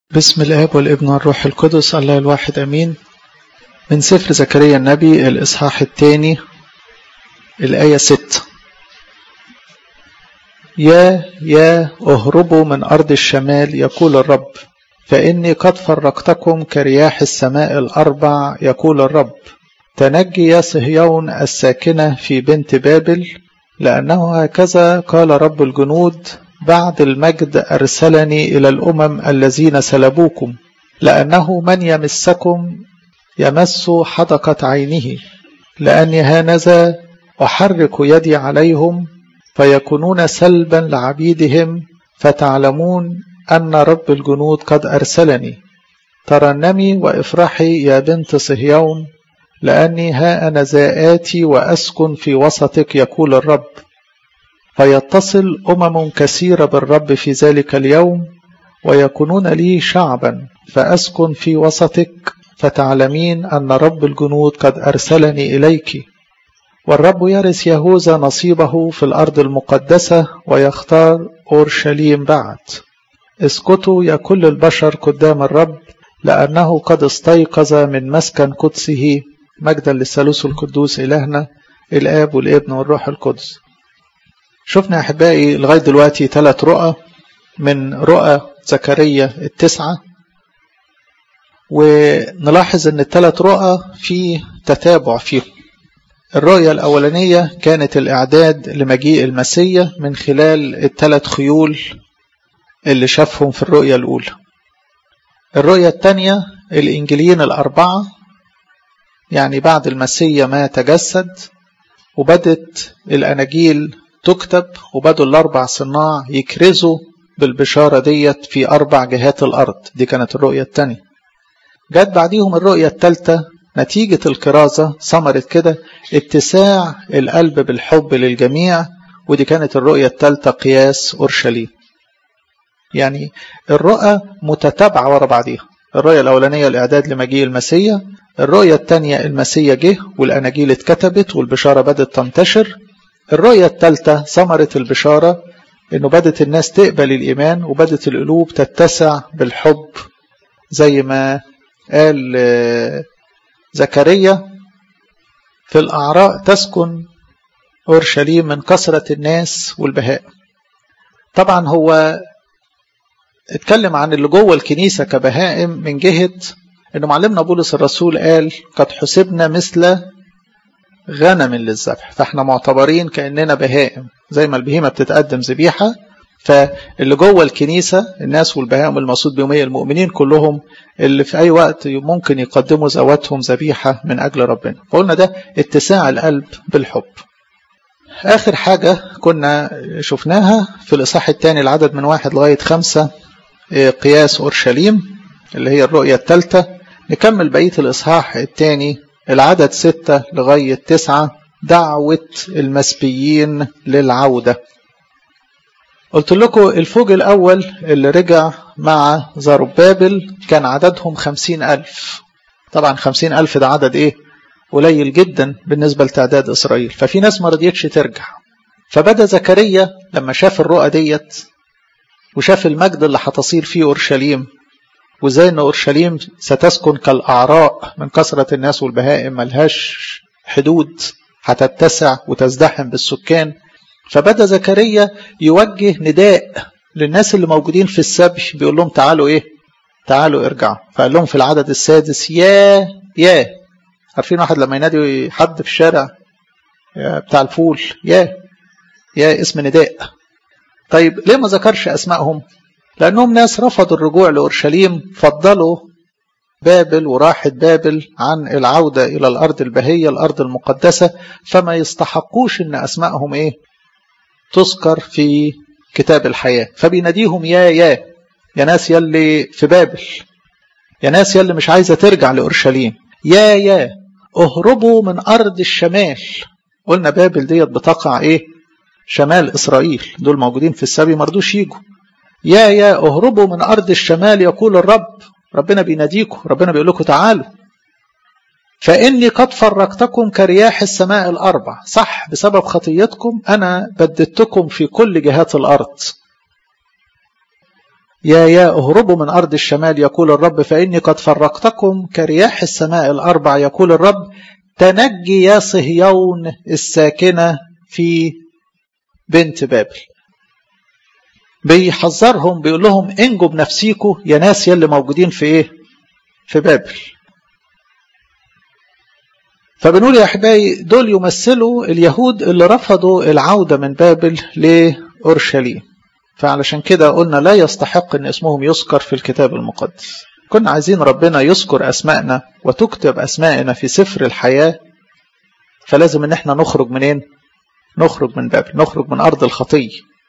بسم الآب والابن والروح القدس الله الواحد أمين من سفر زكريا النبي الإصحاح الثاني الآية ست يا يا اهربوا من أرض الشمال يقول الرب فإني قد فرقتكم كرياح السماء الأربع يقول الرب تنجي يا صهيون الساكنة في بنت بابل لأنه هكذا قال رب الجنود بعد المجد أرسلني إلى الأمم الذين سلبوكم لأنه من يمسكم يمس حدقة عينه لأني هانذا أحرك يدي عليهم فيكونون سلبا لعبيدهم فتعلمون أن رب الجنود قد أرسلني ترنمي وافرحي يا بنت صهيون لأني ها أنا ذا آتي وأسكن في وسطك يقول الرب فيتصل أمم كثيرة بالرب في ذلك اليوم ويكونون لي شعبا فأسكن في وسطك فتعلمين أن رب الجنود قد أرسلني إليك والرب يرث يهوذا نصيبه في الأرض المقدسة ويختار أورشليم بعد اسكتوا يا كل البشر قدام الرب لأنه قد استيقظ من مسكن قدسه مجدا للثالوث القدوس إلهنا الآب والابن والروح القدس شفنا أحبائي لغاية دلوقتي ثلاث رؤى من رؤى زكريا التسعة ونلاحظ أن الثلاث رؤى في تتابع فيهم الرؤية الأولانية كانت الإعداد لمجيء المسيح من خلال الثلاث خيول اللي شافهم في الرؤية الأولى الرؤية الثانية الإنجيليين الأربعة يعني بعد المسيح ما تجسد وبدت الأناجيل تكتب وبدوا الأربع صناع يكرزوا بالبشارة ديت في أربع جهات الأرض دي كانت الرؤية الثانية جت بعديهم الرؤية الثالثة نتيجة الكرازة ثمرت كده اتساع القلب بالحب للجميع ودي كانت الرؤية الثالثة قياس أورشليم يعني الرؤى متتابعة ورا بعضيها الرؤية الأولانية الإعداد لمجيء المسيح الرؤية الثانية المسيح جه والأناجيل اتكتبت والبشارة بدأت تنتشر الرؤية الثالثة ثمرة البشارة إنه بدت الناس تقبل الإيمان وبدت القلوب تتسع بالحب زي ما قال زكريا في الأعراء تسكن أورشليم من كثرة الناس والبهاء طبعا هو اتكلم عن اللي جوه الكنيسة كبهائم من جهة انه معلمنا بولس الرسول قال قد حسبنا مثل غنم للذبح فاحنا معتبرين كأننا بهائم زي ما البهيمة بتتقدم ذبيحة فاللي جوه الكنيسة الناس والبهائم المقصود بهم المؤمنين كلهم اللي في أي وقت ممكن يقدموا ذواتهم ذبيحة من أجل ربنا فقلنا ده اتساع القلب بالحب آخر حاجة كنا شفناها في الإصحاح الثاني العدد من واحد لغاية خمسة قياس أورشليم اللي هي الرؤية الثالثة نكمل بقية الإصحاح الثاني العدد ستة لغاية تسعة دعوة المسبيين للعودة قلت لكم الفوج الأول اللي رجع مع زربابل كان عددهم خمسين ألف طبعا خمسين ألف ده عدد إيه قليل جدا بالنسبة لتعداد إسرائيل ففي ناس ما رضيتش ترجع فبدأ زكريا لما شاف الرؤى ديت وشاف المجد اللي هتصير فيه أورشليم وزي ان اورشليم ستسكن كالاعراء من كثره الناس والبهائم ملهاش حدود هتتسع وتزدحم بالسكان فبدا زكريا يوجه نداء للناس اللي موجودين في السبي بيقول لهم تعالوا ايه تعالوا ارجعوا فقال لهم في العدد السادس يا يا عارفين واحد لما ينادي حد في الشارع بتاع الفول يا يا اسم نداء طيب ليه ما ذكرش اسمائهم لأنهم ناس رفضوا الرجوع لأورشليم فضلوا بابل وراحة بابل عن العودة إلى الأرض البهية الأرض المقدسة فما يستحقوش إن أسمائهم إيه تذكر في كتاب الحياة فبيناديهم يا يا يا ناس يلي في بابل يا ناس يلي مش عايزة ترجع لأورشليم يا يا اهربوا من أرض الشمال قلنا بابل ديت بتقع إيه شمال إسرائيل دول موجودين في السبي مرضوش يجوا يا يا اهربوا من أرض الشمال يقول الرب ربنا بيناديكم ربنا بيقول لكم تعالوا فإني قد فرقتكم كرياح السماء الأربع صح بسبب خطيتكم أنا بددتكم في كل جهات الأرض يا يا اهربوا من أرض الشمال يقول الرب فإني قد فرقتكم كرياح السماء الأربع يقول الرب تنجي يا صهيون الساكنة في بنت بابل بيحذرهم بيقول لهم انجوا بنفسيكم يا ناس يلي موجودين في ايه في بابل فبنقول يا احبائي دول يمثلوا اليهود اللي رفضوا العودة من بابل لأورشليم فعلشان كده قلنا لا يستحق ان اسمهم يذكر في الكتاب المقدس كنا عايزين ربنا يذكر اسمائنا وتكتب اسمائنا في سفر الحياة فلازم ان احنا نخرج منين نخرج من بابل نخرج من ارض الخطيه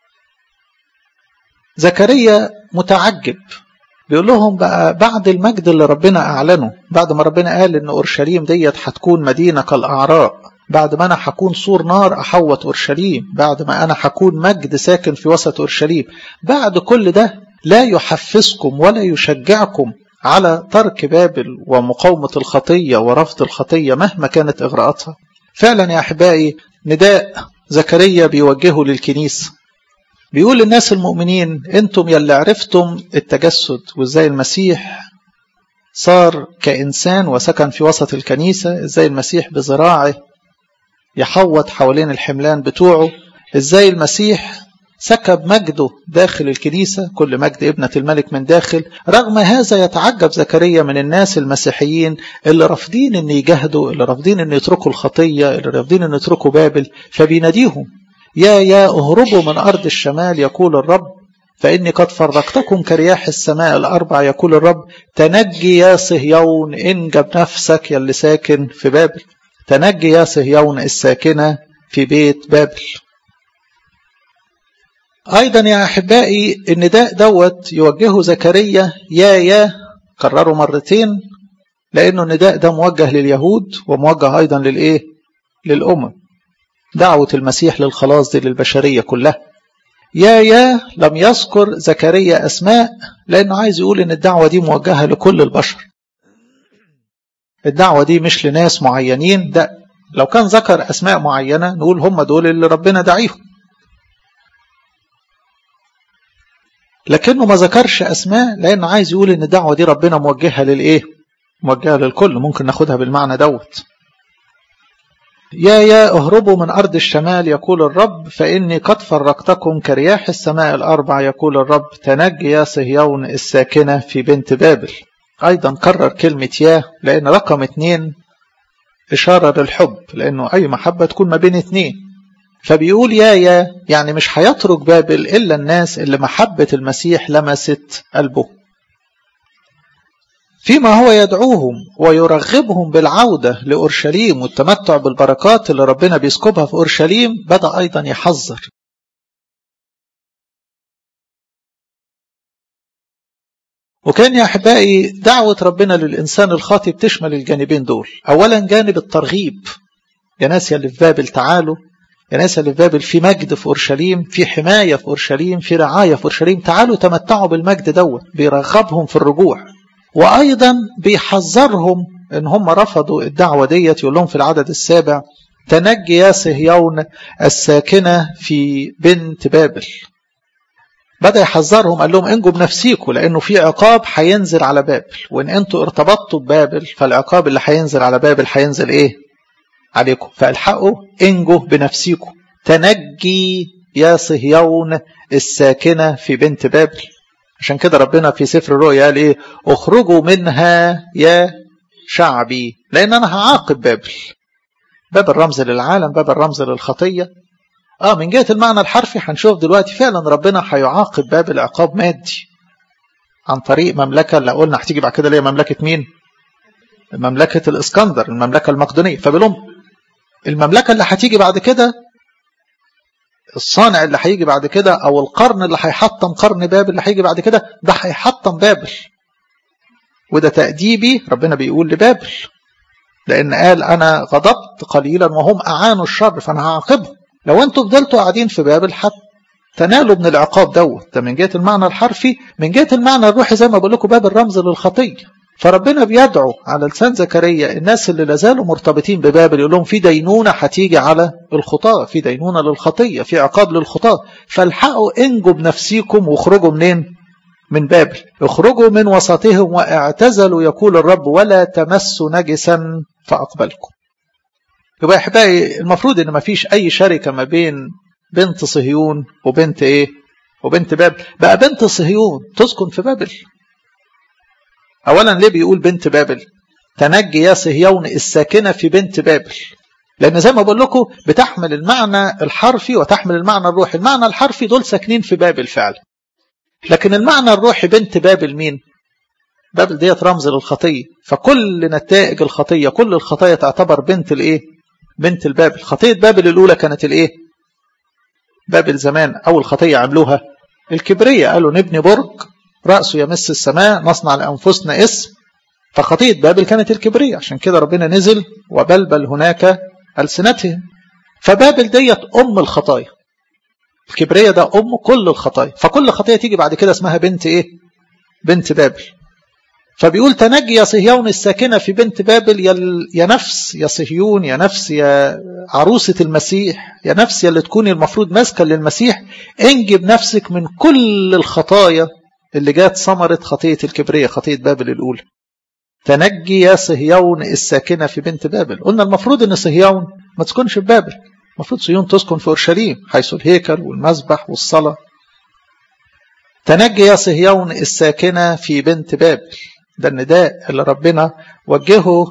زكريا متعجب بيقول لهم بقى بعد المجد اللي ربنا أعلنه بعد ما ربنا قال إن أورشليم ديت هتكون مدينة كالأعراء بعد ما أنا هكون سور نار أحوط أورشليم بعد ما أنا هكون مجد ساكن في وسط أورشليم بعد كل ده لا يحفزكم ولا يشجعكم على ترك بابل ومقاومة الخطية ورفض الخطية مهما كانت إغراءاتها فعلا يا أحبائي نداء زكريا بيوجهه للكنيسة بيقول للناس المؤمنين انتم يلي عرفتم التجسد وازاي المسيح صار كإنسان وسكن في وسط الكنيسة ازاي المسيح بذراعه يحوط حوالين الحملان بتوعه ازاي المسيح سكب مجده داخل الكنيسة كل مجد ابنة الملك من داخل رغم هذا يتعجب زكريا من الناس المسيحيين اللي رافضين ان يجاهدوا اللي رافضين ان يتركوا الخطية اللي رافضين ان يتركوا بابل فبيناديهم يا يا اهربوا من أرض الشمال يقول الرب فإني قد فرقتكم كرياح السماء الأربع يقول الرب تنجي يا صهيون انجب نفسك يلي ساكن في بابل تنجي يا صهيون الساكنة في بيت بابل أيضا يا أحبائي النداء دوت يوجهه زكريا يا يا كرره مرتين لأنه النداء ده موجه لليهود وموجه أيضا للإيه للأمم دعوة المسيح للخلاص دي للبشرية كلها يا يا لم يذكر زكريا أسماء لأنه عايز يقول إن الدعوة دي موجهة لكل البشر الدعوة دي مش لناس معينين ده لو كان ذكر أسماء معينة نقول هم دول اللي ربنا دعيهم لكنه ما ذكرش أسماء لأنه عايز يقول إن الدعوة دي ربنا موجهة للإيه موجهة للكل ممكن ناخدها بالمعنى دوت يا يا اهربوا من أرض الشمال يقول الرب فإني قد فرقتكم كرياح السماء الأربع يقول الرب تنجي يا صهيون الساكنة في بنت بابل أيضا كرر كلمة يا لأن رقم اتنين إشارة للحب لأنه أي محبة تكون ما بين اتنين فبيقول يا يا يعني مش هيترك بابل إلا الناس اللي محبة المسيح لمست قلبه فيما هو يدعوهم ويرغبهم بالعودة لأورشليم والتمتع بالبركات اللي ربنا بيسكبها في أورشليم بدأ أيضا يحذر وكان يا أحبائي دعوة ربنا للإنسان الخاطئ بتشمل الجانبين دول أولا جانب الترغيب يا ناس اللي في بابل تعالوا يا ناس اللي في بابل في مجد في أورشليم في حماية في أورشليم في رعاية في أورشليم تعالوا تمتعوا بالمجد دوت بيرغبهم في الرجوع وأيضا بيحذرهم إن هم رفضوا الدعوة ديت يقول لهم في العدد السابع تنجي يا صهيون الساكنة في بنت بابل بدأ يحذرهم قال لهم انجوا بنفسيكم لأنه في عقاب هينزل على بابل وإن أنتوا ارتبطتوا ببابل فالعقاب اللي هينزل على بابل هينزل إيه عليكم فالحقوا انجوا بنفسيكم تنجي يا صهيون الساكنة في بنت بابل عشان كده ربنا في سفر الرؤيا قال ايه اخرجوا منها يا شعبي لان انا هعاقب بابل باب الرمز للعالم باب الرمز للخطيه اه من جهه المعنى الحرفي هنشوف دلوقتي فعلا ربنا هيعاقب بابل عقاب مادي عن طريق مملكه اللي قلنا هتيجي بعد كده اللي هي مملكه مين؟ مملكه الاسكندر المملكه المقدونيه فبيقول لهم المملكه اللي هتيجي بعد كده الصانع اللي هيجي بعد كده او القرن اللي هيحطم قرن بابل اللي هيجي بعد كده ده هيحطم بابل وده تأديبي ربنا بيقول لبابل لأن قال أنا غضبت قليلا وهم أعانوا الشر فأنا هعاقبهم لو أنتوا فضلتوا قاعدين في بابل حتى تنالوا من العقاب دوت ده من جهة المعنى الحرفي من جهة المعنى الروحي زي ما بقول لكم باب الرمز للخطية فربنا بيدعو على لسان زكريا الناس اللي لازالوا مرتبطين ببابل يقول لهم في دينونة هتيجي على الخطاة في دينونة للخطية في عقاب للخطاة فالحقوا انجوا بنفسيكم واخرجوا منين من بابل اخرجوا من وسطهم واعتزلوا يقول الرب ولا تمسوا نجسا فأقبلكم يبقى احبائي المفروض ان مفيش اي شركة ما بين بنت صهيون وبنت ايه وبنت بابل بقى بنت صهيون تسكن في بابل اولا ليه بيقول بنت بابل تنجي يا صهيون الساكنة في بنت بابل لأن زي ما بقول لكم بتحمل المعنى الحرفي وتحمل المعنى الروحي المعنى الحرفي دول ساكنين في بابل فعلا لكن المعنى الروحي بنت بابل مين بابل ديت رمز للخطية فكل نتائج الخطية كل الخطايا تعتبر بنت الايه بنت البابل خطية بابل الأولى كانت الايه بابل زمان أول خطية عملوها الكبرية قالوا نبني برج رأسه يمس السماء نصنع لأنفسنا اسم فخطية بابل كانت الكبرية عشان كده ربنا نزل وبلبل هناك ألسنتهم فبابل ديت أم الخطايا الكبرية ده أم كل الخطايا فكل خطية تيجي بعد كده اسمها بنت إيه بنت بابل فبيقول تنجي يا صهيون الساكنة في بنت بابل يا, يا نفس يا صهيون يا نفس يا عروسة المسيح يا نفس يا اللي تكوني المفروض ماسكة للمسيح انجب نفسك من كل الخطايا اللي جات ثمرة خطية الكبرية خطية بابل الأولى تنجي يا صهيون الساكنة في بنت بابل قلنا المفروض ان صهيون ما تسكنش في بابل المفروض صهيون تسكن في أورشليم حيث الهيكل والمذبح والصلاة تنجي يا صهيون الساكنة في بنت بابل ده النداء اللي ربنا وجهه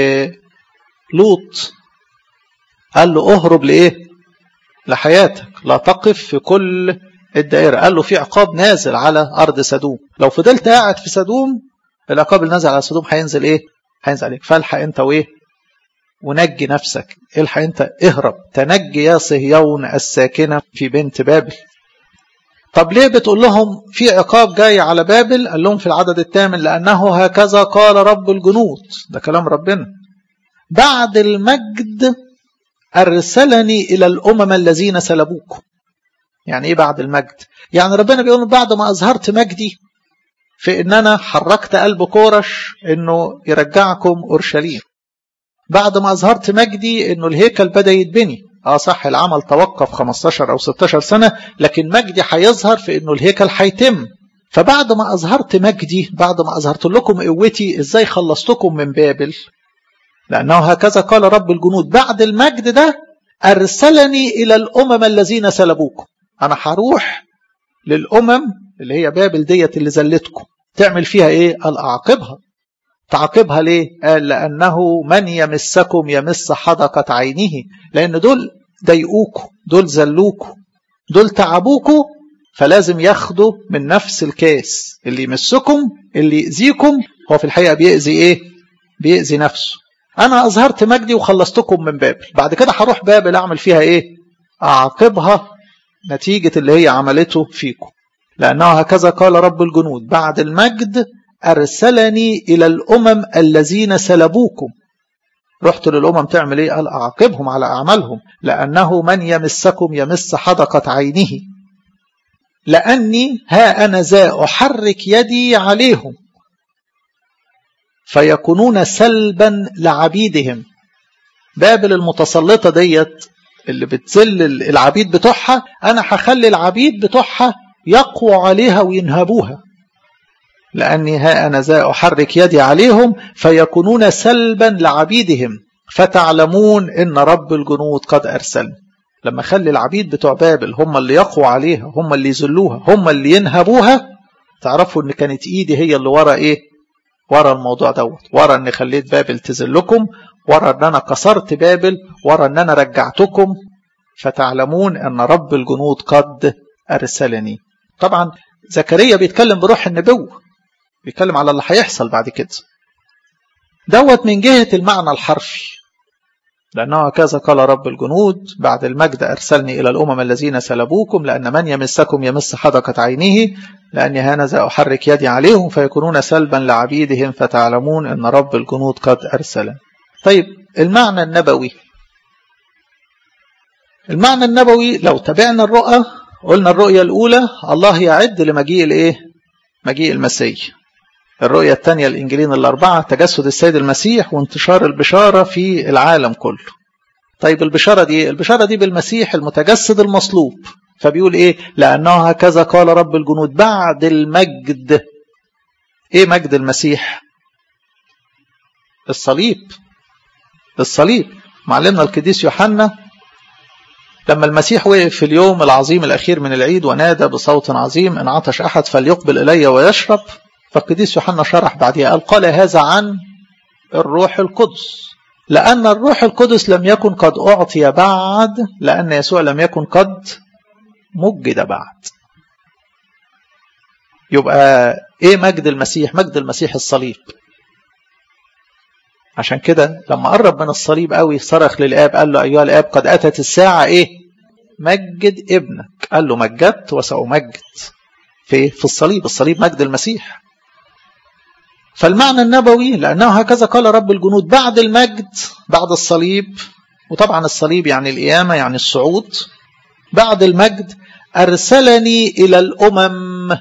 للوط قال له اهرب لإيه لحياتك لا تقف في كل الدائرة قال له في عقاب نازل على أرض سدوم لو فضلت قاعد في سدوم العقاب اللي نازل على سدوم هينزل ايه هينزل عليك فالحق انت وايه ونجي نفسك الحق انت اهرب تنجي يا صهيون الساكنة في بنت بابل طب ليه بتقول لهم في عقاب جاي على بابل قال لهم في العدد الثامن لأنه هكذا قال رب الجنود ده كلام ربنا بعد المجد أرسلني إلى الأمم الذين سلبوكم يعني إيه بعد المجد يعني ربنا بيقول بعد ما أظهرت مجدي في ان انا حركت قلب كورش انه يرجعكم اورشليم بعد ما اظهرت مجدي انه الهيكل بدا يتبني اه صح العمل توقف 15 او 16 سنه لكن مجدي هيظهر في انه الهيكل هيتم فبعد ما اظهرت مجدي بعد ما اظهرت لكم قوتي ازاي خلصتكم من بابل لانه هكذا قال رب الجنود بعد المجد ده ارسلني الى الامم الذين سلبوكم انا هروح للامم اللي هي بابل ديت اللي زلتكم تعمل فيها ايه قال اعاقبها تعاقبها ليه قال لانه من يمسكم يمس حدقة عينه لان دول ضايقوكوا دول زلوكوا دول تعبوكوا فلازم ياخدوا من نفس الكاس اللي يمسكم اللي يأذيكم هو في الحقيقة بيأذي ايه بيأذي نفسه انا اظهرت مجدي وخلصتكم من بابل بعد كده هروح بابل اعمل فيها ايه اعاقبها نتيجة اللي هي عملته فيكم لأنه هكذا قال رب الجنود بعد المجد أرسلني إلى الأمم الذين سلبوكم رحت للأمم تعمل إيه قال أعاقبهم على أعمالهم لأنه من يمسكم يمس حدقة عينه لأني ها أنا ذا أحرك يدي عليهم فيكونون سلبا لعبيدهم بابل المتسلطة ديت اللي بتذل العبيد بتوعها أنا هخلي العبيد بتوعها يقوى عليها وينهبوها لأني ها أنا ذا أحرك يدي عليهم فيكونون سلبا لعبيدهم فتعلمون إن رب الجنود قد أرسلني لما خلي العبيد بتوع بابل هم اللي يقوى عليها هم اللي يذلوها هم اللي ينهبوها تعرفوا إن كانت إيدي هي اللي ورا إيه ورا الموضوع دوت ورا إن خليت بابل تذلكم ورا إن أنا كسرت بابل ورا إن أنا رجعتكم فتعلمون أن رب الجنود قد أرسلني طبعا زكريا بيتكلم بروح النبوة بيتكلم على اللي هيحصل بعد كده دوت من جهة المعنى الحرفي لأنه هكذا قال رب الجنود بعد المجد أرسلني إلى الأمم الذين سلبوكم لأن من يمسكم يمس حدقة عينه لأني هانذا أحرك يدي عليهم فيكونون سلبا لعبيدهم فتعلمون أن رب الجنود قد أرسل طيب المعنى النبوي المعنى النبوي لو تابعنا الرؤى قلنا الرؤية الأولى الله يعد لمجيء الإيه؟ مجيء المسيح الرؤية الثانية الإنجيلين الأربعة تجسد السيد المسيح وانتشار البشارة في العالم كله طيب البشارة دي البشارة دي بالمسيح المتجسد المصلوب فبيقول ايه لانه هكذا قال رب الجنود بعد المجد ايه مجد المسيح الصليب الصليب معلمنا القديس يوحنا لما المسيح وقف في اليوم العظيم الأخير من العيد ونادى بصوت عظيم إن عطش أحد فليقبل إلي ويشرب فالقديس يوحنا شرح بعدها قال قال هذا عن الروح القدس لأن الروح القدس لم يكن قد أعطي بعد لأن يسوع لم يكن قد مجد بعد يبقى إيه مجد المسيح مجد المسيح الصليب عشان كده لما قرب من الصليب قوي صرخ للآب قال له أيها الآب قد أتت الساعة إيه مجد ابنك قال له مجدت وسأمجد في في الصليب الصليب مجد المسيح فالمعنى النبوي لأنه هكذا قال رب الجنود بعد المجد بعد الصليب وطبعا الصليب يعني القيامة يعني الصعود بعد المجد أرسلني إلى الأمم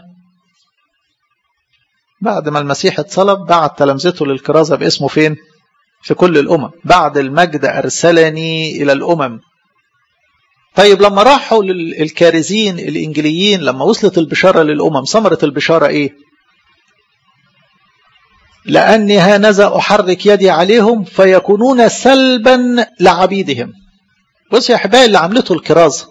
بعد ما المسيح اتصلب بعد تلامذته للكرازة باسمه فين في كل الأمم بعد المجد أرسلني إلى الأمم طيب لما راحوا للكارزين الإنجليين لما وصلت البشارة للأمم ثمرة البشارة إيه لأني هانذا أحرك يدي عليهم فيكونون سلبا لعبيدهم بص يا أحبائي اللي عملته الكرازة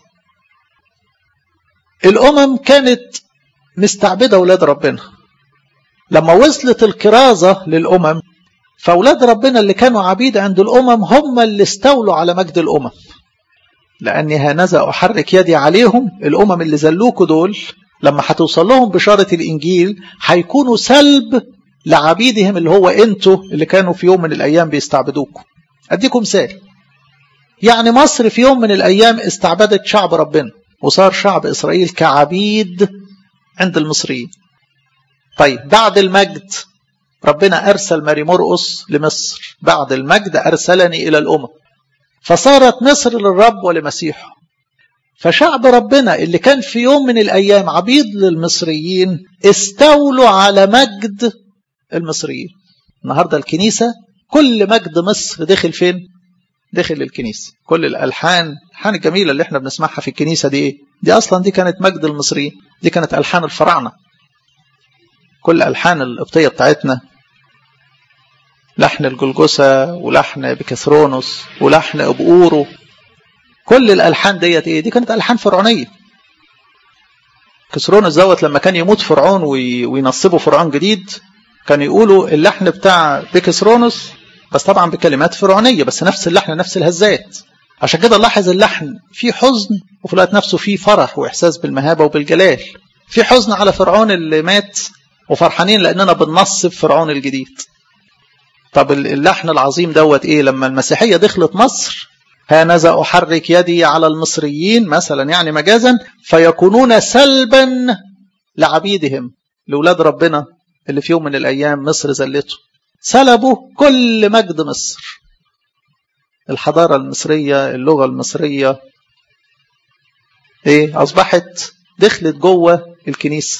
الأمم كانت مستعبدة أولاد ربنا لما وصلت الكرازة للأمم فأولاد ربنا اللي كانوا عبيد عند الأمم هم اللي استولوا على مجد الأمم لأني هانذا أحرك يدي عليهم الأمم اللي زلوكوا دول لما هتوصل لهم بشارة الإنجيل هيكونوا سلب لعبيدهم اللي هو انتوا اللي كانوا في يوم من الأيام بيستعبدوكم أديكم مثال يعني مصر في يوم من الأيام استعبدت شعب ربنا وصار شعب إسرائيل كعبيد عند المصريين طيب بعد المجد ربنا أرسل ماري مرقس لمصر بعد المجد أرسلني إلى الأمم فصارت مصر للرب ولمسيحه فشعب ربنا اللي كان في يوم من الأيام عبيد للمصريين استولوا على مجد المصريين النهاردة الكنيسة كل مجد مصر دخل فين دخل الكنيسة كل الألحان الألحان الجميلة اللي احنا بنسمعها في الكنيسة دي ايه دي أصلا دي كانت مجد المصريين دي كانت ألحان الفراعنة كل ألحان القبطية بتاعتنا لحن الجلجسة ولحن بكثرونس ولحن أبؤورو كل الألحان ديت إيه دي كانت ألحان فرعونية كثرونس دوت لما كان يموت فرعون وينصبوا فرعون جديد كانوا يقولوا اللحن بتاع بكثرونس بس طبعا بكلمات فرعونية بس نفس اللحن نفس الهزات عشان كده نلاحظ اللحن فيه حزن وفي الوقت نفسه فيه فرح وإحساس بالمهابة وبالجلال في حزن على فرعون اللي مات وفرحانين لأننا بننصب فرعون الجديد طب اللحن العظيم دوت ايه لما المسيحية دخلت مصر هانذا أحرك يدي على المصريين مثلا يعني مجازا فيكونون سلبا لعبيدهم لولاد ربنا اللي في يوم من الأيام مصر زلته سلبوا كل مجد مصر الحضارة المصرية اللغة المصرية ايه أصبحت دخلت جوه الكنيسة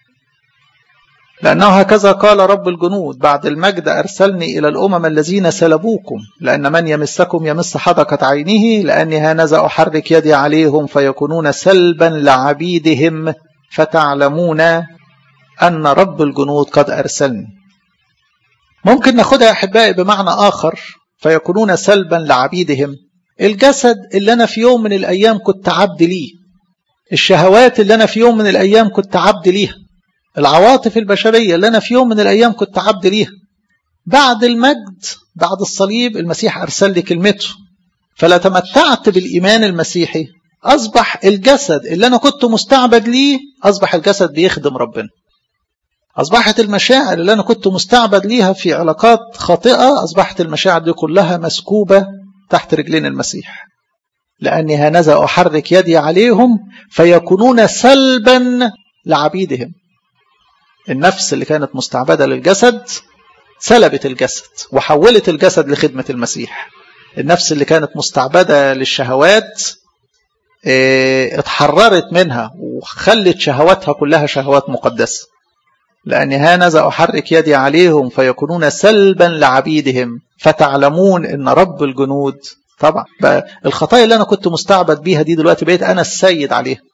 لأنه هكذا قال رب الجنود بعد المجد أرسلني إلى الأمم الذين سلبوكم لأن من يمسكم يمس حدقة عينه لأني هانذا أحرك يدي عليهم فيكونون سلبا لعبيدهم فتعلمون أن رب الجنود قد أرسلني ممكن ناخدها يا أحبائي بمعنى آخر فيكونون سلبا لعبيدهم الجسد اللي أنا في يوم من الأيام كنت عبد ليه الشهوات اللي أنا في يوم من الأيام كنت عبد ليها العواطف البشرية اللي أنا في يوم من الأيام كنت عبد ليها بعد المجد بعد الصليب المسيح أرسل لي كلمته فلا تمتعت بالإيمان المسيحي أصبح الجسد اللي أنا كنت مستعبد ليه أصبح الجسد بيخدم ربنا أصبحت المشاعر اللي أنا كنت مستعبد ليها في علاقات خاطئة أصبحت المشاعر دي كلها مسكوبة تحت رجلين المسيح لأني هنذا أحرك يدي عليهم فيكونون سلبا لعبيدهم النفس اللي كانت مستعبدة للجسد سلبت الجسد وحولت الجسد لخدمة المسيح النفس اللي كانت مستعبدة للشهوات اه اتحررت منها وخلت شهواتها كلها شهوات مقدسة لأن هانذا أحرك يدي عليهم فيكونون سلبا لعبيدهم فتعلمون أن رب الجنود طبعا بقى الخطايا اللي أنا كنت مستعبد بيها دي دلوقتي بقيت أنا السيد عليها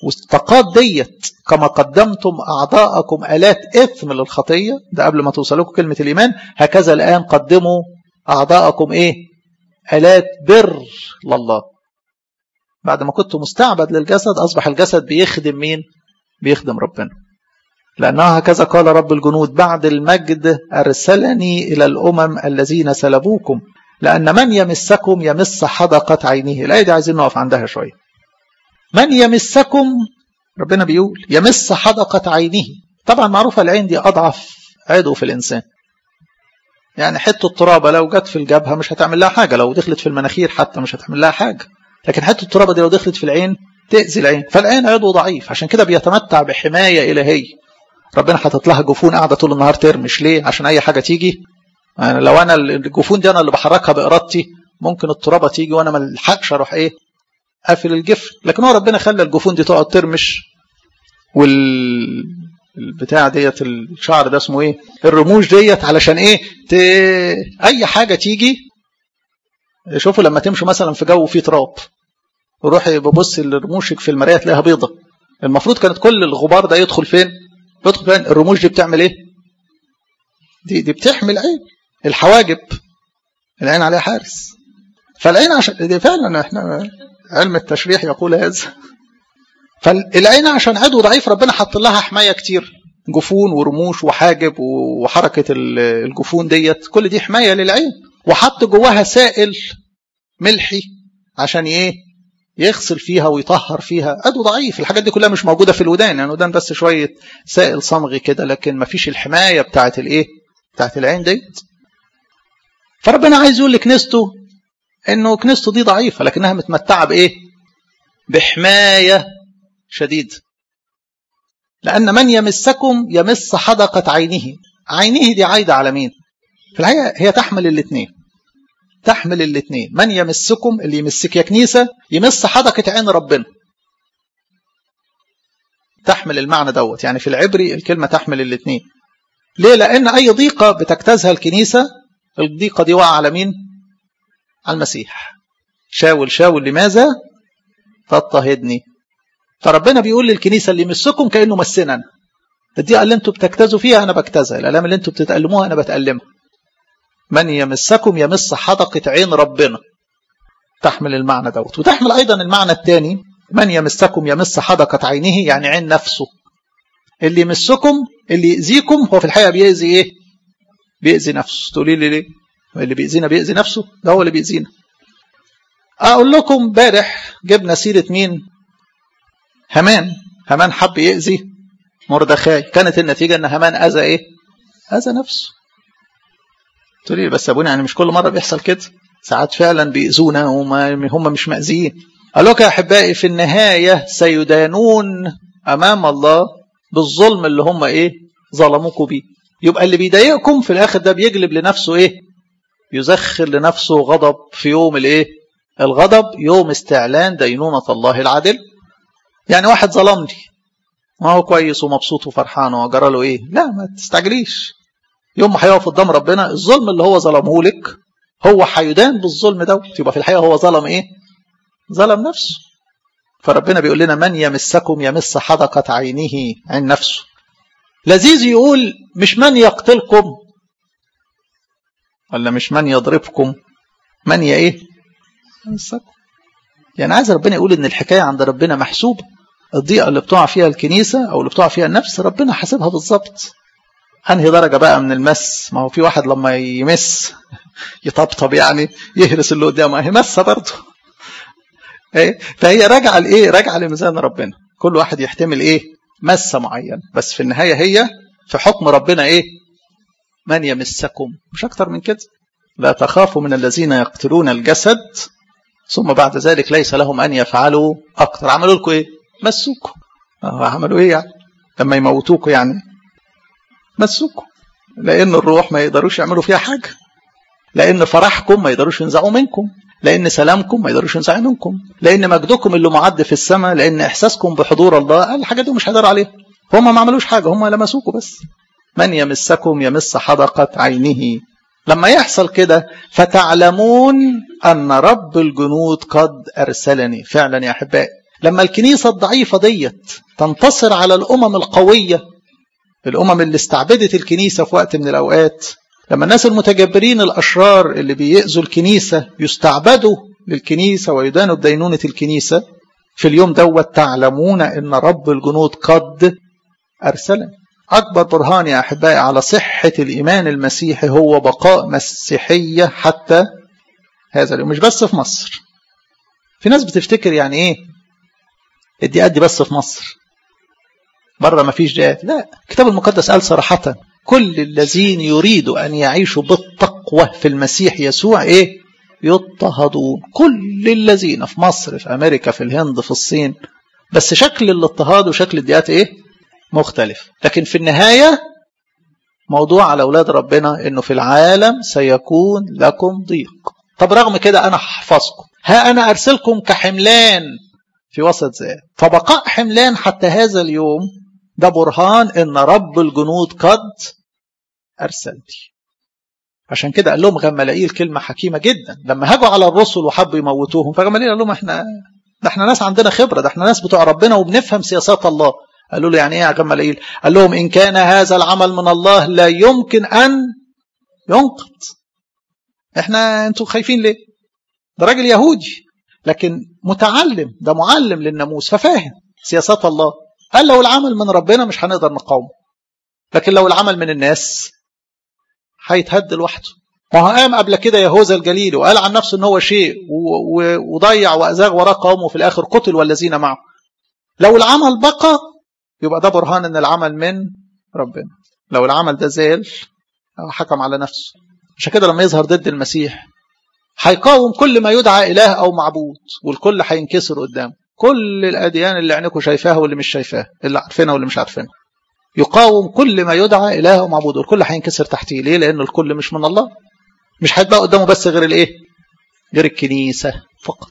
والطاقات ديت كما قدمتم أعضاءكم آلات إثم للخطية ده قبل ما توصلكم كلمة الإيمان هكذا الآن قدموا أعضاءكم إيه آلات بر لله بعد ما كنت مستعبد للجسد أصبح الجسد بيخدم مين بيخدم ربنا لأنها هكذا قال رب الجنود بعد المجد أرسلني إلى الأمم الذين سلبوكم لأن من يمسكم يمس حدقة عينه الآية دي عايزين نقف عندها شوية من يمسكم ربنا بيقول يمس حدقة عينه طبعا معروفة العين دي أضعف عضو في الإنسان يعني حتة الترابة لو جت في الجبهة مش هتعمل لها حاجة لو دخلت في المناخير حتى مش هتعمل لها حاجة لكن حتة الترابة دي لو دخلت في العين تأذي العين فالعين عضو ضعيف عشان كده بيتمتع بحماية إلهية ربنا حاطط لها جفون قاعدة طول النهار ترمش ليه عشان أي حاجة تيجي يعني لو أنا الجفون دي أنا اللي بحركها بإرادتي ممكن الترابة تيجي وأنا ما الحقش أروح إيه قافل الجفن لكن هو ربنا خلى الجفون دي تقعد ترمش وال البتاع ديت الشعر ده اسمه ايه الرموش ديت علشان ايه ت... اي حاجه تيجي شوفوا لما تمشوا مثلا في جو فيه تراب وروحي ببص لرموشك في المرايه تلاقيها بيضه المفروض كانت كل الغبار ده يدخل فين يدخل فين الرموش دي بتعمل ايه دي دي بتحمي العين الحواجب العين عليها حارس فالعين عشان دي فعلا احنا علم التشريح يقول هذا فالعين عشان عضو ضعيف ربنا حط لها حمايه كتير جفون ورموش وحاجب وحركه الجفون ديت كل دي حمايه للعين وحط جواها سائل ملحي عشان ايه يغسل فيها ويطهر فيها عضو ضعيف الحاجات دي كلها مش موجوده في الودان يعني الودان بس شويه سائل صمغي كده لكن ما فيش الحمايه بتاعه الايه بتاعه العين ديت فربنا عايز يقول لكنيسته انه كنيسته دي ضعيفه لكنها متمتعه بايه بحمايه شديد لأن من يمسكم يمس حدقة عينه عينه دي عايدة على مين في الحقيقة هي تحمل الاثنين تحمل الاثنين من يمسكم اللي يمسك يا كنيسة يمس حدقة عين ربنا تحمل المعنى دوت يعني في العبري الكلمة تحمل الاثنين ليه لأن أي ضيقة بتجتازها الكنيسة الضيقة دي وقع على مين على المسيح شاول شاول لماذا تضطهدني فربنا بيقول للكنيسة اللي يمسكم كأنه مسنا أنا الضيقة اللي انتوا بتجتازوا فيها أنا بجتازها الآلام اللي انتوا بتتألموها أنا بتألمها من يمسكم يمس حدقة عين ربنا تحمل المعنى دوت وتحمل أيضا المعنى الثاني من يمسكم يمس حدقة عينه يعني عين نفسه اللي يمسكم اللي يأذيكم هو في الحقيقة بيأذي إيه بيأذي نفسه تقولي لي ليه اللي بيأذينا بيأذي نفسه ده هو اللي بيأذينا أقول لكم امبارح جبنا سيرة مين همان همان حب يأذي مردخاي كانت النتيجة ان همان أذى ايه أذى نفسه تقولي بس ابونا يعني مش كل مرة بيحصل كده ساعات فعلا بيأذونا وما هم مش مأذيين قال لك يا أحبائي في النهاية سيدانون أمام الله بالظلم اللي هم ايه ظلموكوا بيه يبقى اللي بيضايقكم في الآخر ده بيجلب لنفسه ايه يزخر لنفسه غضب في يوم الايه الغضب يوم استعلان دينونة الله العادل يعني واحد ظلمني ما هو كويس ومبسوط وفرحان وجرى له ايه لا ما تستعجليش يوم ما هيقف قدام ربنا الظلم اللي هو ظلمه لك هو هيدان بالظلم دوت يبقى في الحقيقه هو ظلم ايه ظلم نفسه فربنا بيقول لنا من يمسكم يمس حدقة عينه عين نفسه لذيذ يقول مش من يقتلكم ولا مش من يضربكم من يا ايه يمسكم يعني عايز ربنا يقول ان الحكايه عند ربنا محسوبه الضيقه اللي بتقع فيها الكنيسه او اللي بتقع فيها النفس ربنا حاسبها بالظبط انهي درجه بقى من المس ما هو في واحد لما يمس يطبطب يعني يهرس اللي قدامه هي مسه برضه ايه فهي راجعه لايه راجعه لميزان ربنا كل واحد يحتمل ايه مسه معينه بس في النهايه هي في حكم ربنا ايه من يمسكم مش اكتر من كده لا تخافوا من الذين يقتلون الجسد ثم بعد ذلك ليس لهم أن يفعلوا أكثر عملوا لكم إيه مسوكم عملوا إيه يعني لما يموتوكم يعني مسوكم لأن الروح ما يقدروش يعملوا فيها حاجة لأن فرحكم ما يقدروش ينزعوا منكم لأن سلامكم ما يقدروش ينزعوا منكم لأن مجدكم اللي معد في السماء لأن إحساسكم بحضور الله الحاجات دي مش هيقدروا عليها هم ما عملوش حاجة هم لمسوكوا بس من يمسكم يمس حدقة عينه لما يحصل كده فتعلمون أن رب الجنود قد أرسلني فعلا يا أحبائي لما الكنيسة الضعيفة ديت تنتصر على الأمم القوية الأمم اللي استعبدت الكنيسة في وقت من الأوقات لما الناس المتجبرين الأشرار اللي بيأذوا الكنيسة يستعبدوا للكنيسة ويدانوا بدينونة الكنيسة في اليوم دوت تعلمون أن رب الجنود قد أرسلني أكبر برهان يا أحبائي على صحة الإيمان المسيحي هو بقاء مسيحية حتى هذا اليوم مش بس في مصر في ناس بتفتكر يعني إيه الدقات دي بس في مصر بره ما فيش دقات لا الكتاب المقدس قال صراحة كل الذين يريدوا أن يعيشوا بالتقوى في المسيح يسوع إيه يضطهدون كل الذين في مصر في أمريكا في الهند في الصين بس شكل الاضطهاد وشكل الدقات إيه مختلف لكن في النهاية موضوع على أولاد ربنا إنه في العالم سيكون لكم ضيق طب رغم كده أنا هحفظكم ها أنا أرسلكم كحملان في وسط ذات فبقاء حملان حتى هذا اليوم ده برهان إن رب الجنود قد أرسلني عشان كده قال لهم غملائيل كلمة حكيمة جدا لما هاجوا على الرسل وحبوا يموتوهم فغملائيل قال لهم احنا ده احنا ناس عندنا خبرة ده احنا ناس بتوع ربنا وبنفهم سياسات الله قالوا له يعني ايه يا غملائيل قال لهم ان كان هذا العمل من الله لا يمكن ان ينقض احنا انتوا خايفين ليه ده راجل يهودي لكن متعلم ده معلم للناموس ففاهم سياسات الله قال لو العمل من ربنا مش هنقدر نقاومه لكن لو العمل من الناس هيتهد لوحده ما هو قام قبل كده يهوذا الجليلي وقال عن نفسه ان هو شيء وضيع وازاغ وراه قومه وفي الاخر قتل والذين معه لو العمل بقى يبقى ده برهان ان العمل من ربنا لو العمل ده زال حكم على نفسه عشان كده لما يظهر ضد المسيح هيقاوم كل ما يدعى اله او معبود والكل هينكسر قدامه كل الاديان اللي عينكم شايفاها واللي مش شايفاها اللي عارفينها واللي مش عارفينها يقاوم كل ما يدعى اله او معبود والكل هينكسر تحتيه ليه لان الكل مش من الله مش هيتبقى قدامه بس غير الايه غير الكنيسه فقط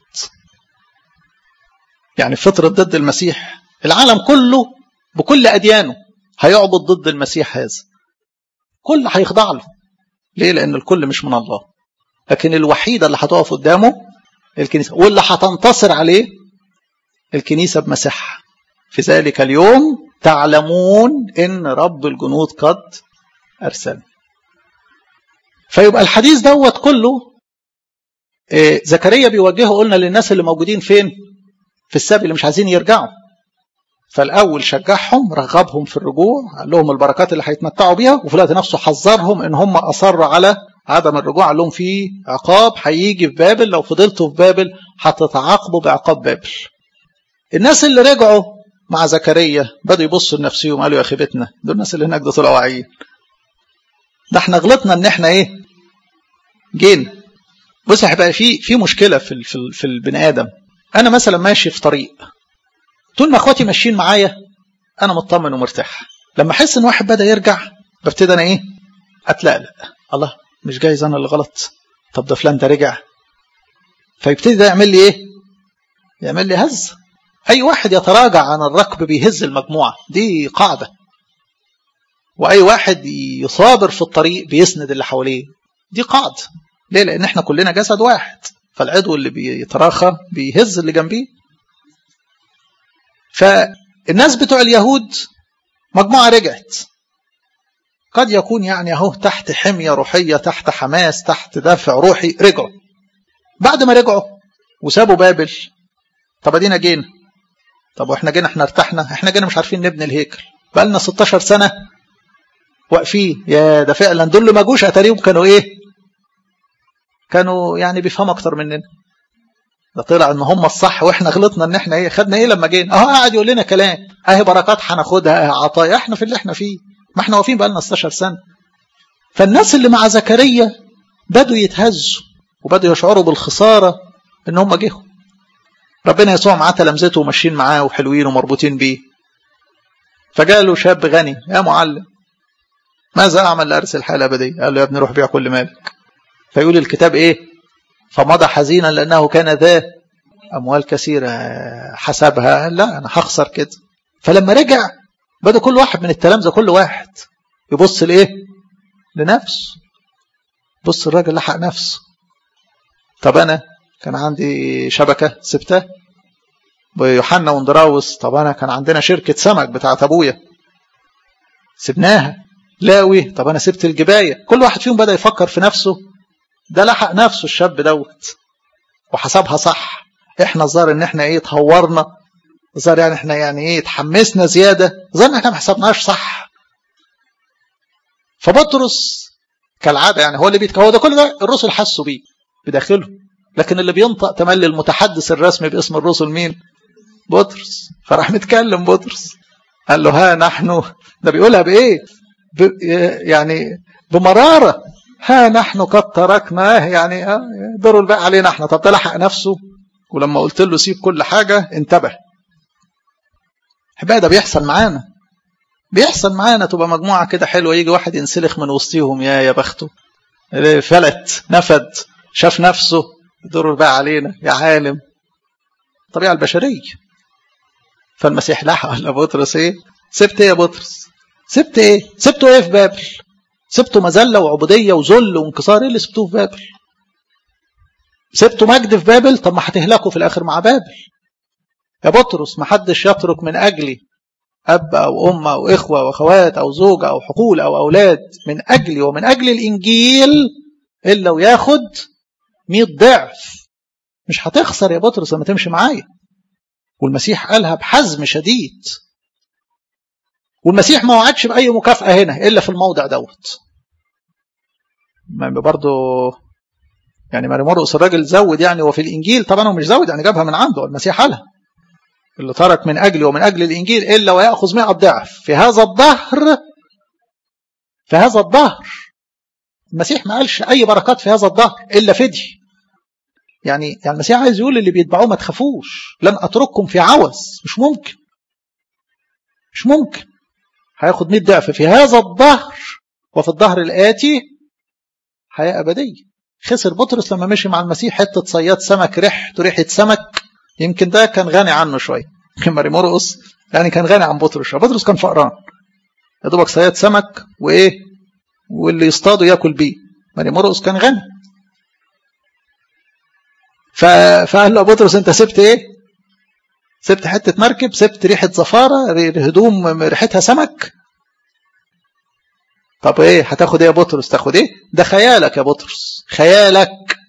يعني فطره ضد المسيح العالم كله بكل أديانه هيعبد ضد المسيح هذا كل هيخضع له ليه لأن الكل مش من الله لكن الوحيدة اللي هتقف قدامه الكنيسة واللي هتنتصر عليه الكنيسة بمسيحها في ذلك اليوم تعلمون إن رب الجنود قد أرسل فيبقى الحديث دوت كله إيه زكريا بيوجهه قلنا للناس اللي موجودين فين في السبي اللي مش عايزين يرجعوا فالاول شجعهم رغبهم في الرجوع قال لهم البركات اللي هيتمتعوا بيها وفي الوقت نفسه حذرهم ان هم اصروا على عدم الرجوع قال لهم في عقاب هيجي في بابل لو فضلتوا في بابل هتتعاقبوا بعقاب بابل الناس اللي رجعوا مع زكريا بدأوا يبصوا لنفسهم قالوا يا خيبتنا دول الناس اللي هناك دول طلعوا واعيين ده احنا غلطنا ان احنا ايه جينا بص هيبقى في في مشكله في في, في البني ادم انا مثلا ماشي في طريق طول ما اخواتي ماشيين معايا انا مطمن ومرتاح لما احس ان واحد بدا يرجع ببتدي انا ايه اتلقلق الله مش جايز انا اللي غلط طب ده فلان ده رجع فيبتدي ده يعمل لي ايه يعمل لي هز اي واحد يتراجع عن الركب بيهز المجموعه دي قاعده واي واحد يصابر في الطريق بيسند اللي حواليه دي قاعده ليه لان احنا كلنا جسد واحد فالعضو اللي بيتراخى بيهز اللي جنبيه فالناس بتوع اليهود مجموعة رجعت قد يكون يعني اهو تحت حمية روحية تحت حماس تحت دافع روحي رجعوا بعد ما رجعوا وسابوا بابل طب ادينا جينا طب واحنا جينا احنا ارتحنا احنا جينا مش عارفين نبني الهيكل بقى لنا 16 سنة واقفين يا ده فعلا دول اللي ما جوش اتاريهم كانوا ايه كانوا يعني بيفهموا اكتر مننا ده طلع ان هم الصح واحنا غلطنا ان احنا ايه خدنا ايه لما جينا اهو قاعد يقول لنا كلام اهي بركات هناخدها اهي عطايا احنا في اللي احنا فيه ما احنا واقفين بقى لنا 16 سنه فالناس اللي مع زكريا بدوا يتهزوا وبدوا يشعروا بالخساره ان هم جيهم ربنا يسوع معاه تلامذته وماشيين معاه وحلوين ومربوطين بيه فجاله شاب غني يا معلم ماذا اعمل لارث الحياه الابديه قال له يا ابني روح بيع كل مالك فيقول الكتاب ايه فمضى حزينا لأنه كان ذا أموال كثيرة حسبها لا أنا هخسر كده فلما رجع بدأ كل واحد من التلامذة كل واحد يبص لإيه لنفسه بص الراجل لحق نفسه طب أنا كان عندي شبكة سبتها ويوحنا وندراوس طب انا كان عندنا شركه سمك بتاعت ابويا سبناها لاوي طب انا سبت الجبايه كل واحد فيهم بدا يفكر في نفسه ده لحق نفسه الشاب دوت وحسبها صح احنا الظاهر ان احنا ايه اتهورنا الظاهر يعني احنا يعني ايه اتحمسنا زياده ظن احنا ما حسبناش صح فبطرس كالعاده يعني هو اللي بيتك هو ده كل ده الرسل حسوا بيه بداخله لكن اللي بينطق تملي المتحدث الرسمي باسم الرسل مين بطرس فراح متكلم بطرس قال له ها نحن ده بيقولها بايه ب... يعني بمراره ها نحن قد تركناه يعني دوروا الباقي علينا احنا طب ده لحق نفسه ولما قلت له سيب كل حاجه انتبه ده بيحصل معانا بيحصل معانا تبقى مجموعه كده حلوه يجي واحد ينسلخ من وسطيهم يا يا بخته فلت نفد شاف نفسه دور بقى علينا يا عالم الطبيعه البشريه فالمسيح لحق على بطرس ايه سبت ايه يا بطرس سبت ايه سبته ايه في بابل سبته مذله وعبوديه وذل وانكسار ايه اللي سبتوه في بابل سبته مجد في بابل طب ما هتهلكوا في الاخر مع بابل يا بطرس ما حدش يترك من اجلي اب او ام او اخوه واخوات او زوجه او حقول او اولاد من اجلي ومن اجل الانجيل الا وياخد 100 ضعف مش هتخسر يا بطرس لما تمشي معايا والمسيح قالها بحزم شديد والمسيح ما وعدش باي مكافاه هنا الا في الموضع دوت برضه يعني ماري مرقس الراجل زود يعني وفي الانجيل طبعا هو مش زود يعني جابها من عنده المسيح قالها اللي ترك من اجلي ومن اجل الانجيل الا وياخذ 100 ضعف في هذا الظهر في هذا الظهر المسيح ما قالش اي بركات في هذا الظهر الا فدي يعني يعني المسيح عايز يقول اللي بيتبعوه ما تخافوش لن اترككم في عوز مش ممكن مش ممكن هياخد 100 ضعف في هذا الظهر وفي الظهر الاتي حياه ابديه خسر بطرس لما مشي مع المسيح حته صياد سمك ريحته ريحه سمك يمكن ده كان غني عنه شويه يمكن ماري مرقس يعني كان غني عن بطرس بطرس كان فقران يا دوبك صياد سمك وايه واللي يصطاده ياكل بيه ماري مرقس كان غني ف... فقال له بطرس انت سبت ايه سبت حته مركب سبت ريحه زفاره هدوم ريحتها سمك طب ايه هتاخد ايه يا بطرس تاخد ايه ده خيالك يا بطرس خيالك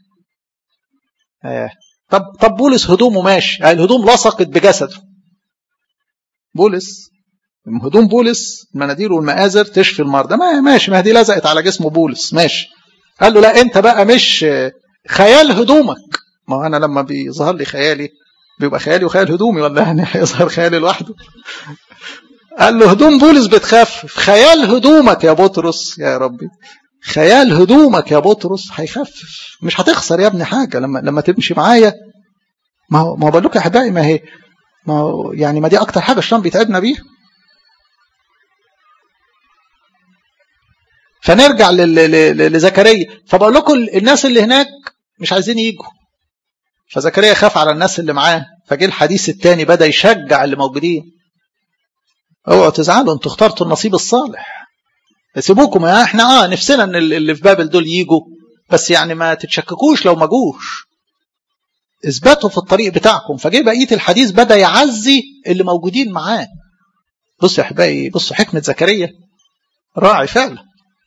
آه. طب طب بولس هدومه ماشي يعني الهدوم لصقت بجسده بولس هدوم بولس المناديل والمآزر تشفي المرضى ما ماشي ما دي لزقت على جسم بولس ماشي قال له لا انت بقى مش خيال هدومك ما انا لما بيظهر لي خيالي بيبقى خيالي وخيال هدومي ولا يعني هيظهر خيالي لوحده قال له هدوم بولس بتخفف خيال هدومك يا بطرس يا ربي خيال هدومك يا بطرس هيخفف مش هتخسر يا ابني حاجه لما لما تمشي معايا ما هو ما بقول لكم يا احبائي ما هي ما هو يعني ما دي اكتر حاجه الشيطان بيتعبنا بيها فنرجع لزكريا فبقول لكم الناس اللي هناك مش عايزين يجوا فزكريا خاف على الناس اللي معاه فجه الحديث الثاني بدا يشجع اللي موجودين اوعوا تزعلوا انتوا اخترتوا النصيب الصالح سيبوكم يا احنا اه نفسنا ان اللي في بابل دول يجوا بس يعني ما تتشككوش لو ما جوش اثبتوا في الطريق بتاعكم فجه بقيه الحديث بدا يعزي اللي موجودين معاه بصوا يا احبائي بصوا حكمه زكريا راعي فعلا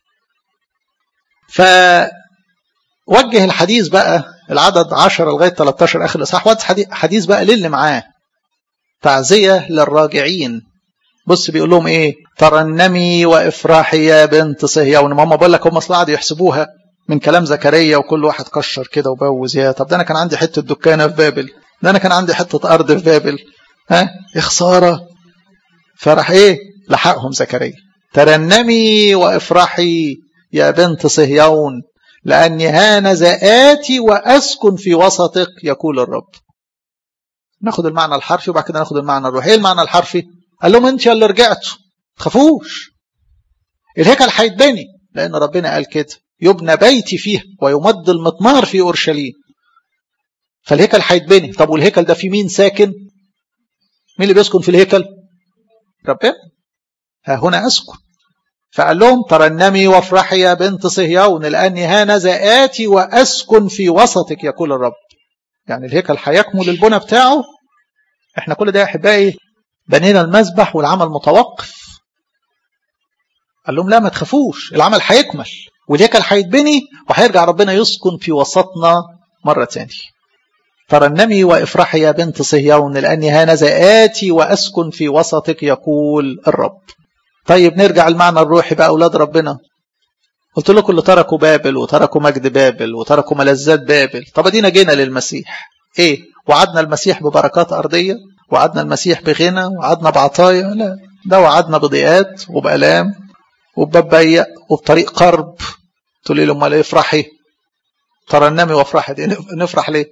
فوجه الحديث بقى العدد 10 لغايه 13 اخر الاصحاح وجه حديث بقى للي معاه تعزيه للراجعين بص بيقول لهم ايه ترنمي وافرحي يا بنت صهيون ما هم بقول لك هم اصل قعدوا يحسبوها من كلام زكريا وكل واحد كشر كده وبوز يا طب ده انا كان عندي حته دكانه في بابل ده انا كان عندي حته ارض في بابل ها يا خساره فراح ايه لحقهم زكريا ترنمي وافرحي يا بنت صهيون لاني هانذا اتي واسكن في وسطك يقول الرب ناخد المعنى الحرفي وبعد كده ناخد المعنى الروحي ايه المعنى الحرفي قال لهم انت اللي رجعتوا تخافوش الهيكل هيتبني لان ربنا قال كده يبنى بيتي فيه ويمد المطمار في اورشليم فالهيكل هيتبني طب والهيكل ده في مين ساكن مين اللي بيسكن في الهيكل ربنا ها هنا اسكن فقال لهم ترنمي وافرحي يا بنت صهيون لاني هانذا اتي واسكن في وسطك يقول الرب يعني الهيكل هيكمل البنى بتاعه احنا كل ده يا احبائي بنينا المذبح والعمل متوقف قال لهم لا ما تخافوش العمل هيكمل والهيكل هيتبني وهيرجع ربنا يسكن في وسطنا مرة تانية ترنمي وافرحي يا بنت صهيون لاني هانذا اتي واسكن في وسطك يقول الرب طيب نرجع المعنى الروحي بقى اولاد ربنا قلت لكم اللي تركوا بابل وتركوا مجد بابل وتركوا ملذات بابل طب ادينا جينا للمسيح ايه وعدنا المسيح ببركات ارضيه وعدنا المسيح بغنى وعدنا بعطايا لا ده وعدنا بضيقات وبالام وبباب ضيق وبطريق قرب تقولي له امال ايه افرحي ترنمي وافرحي دي نفرح ليه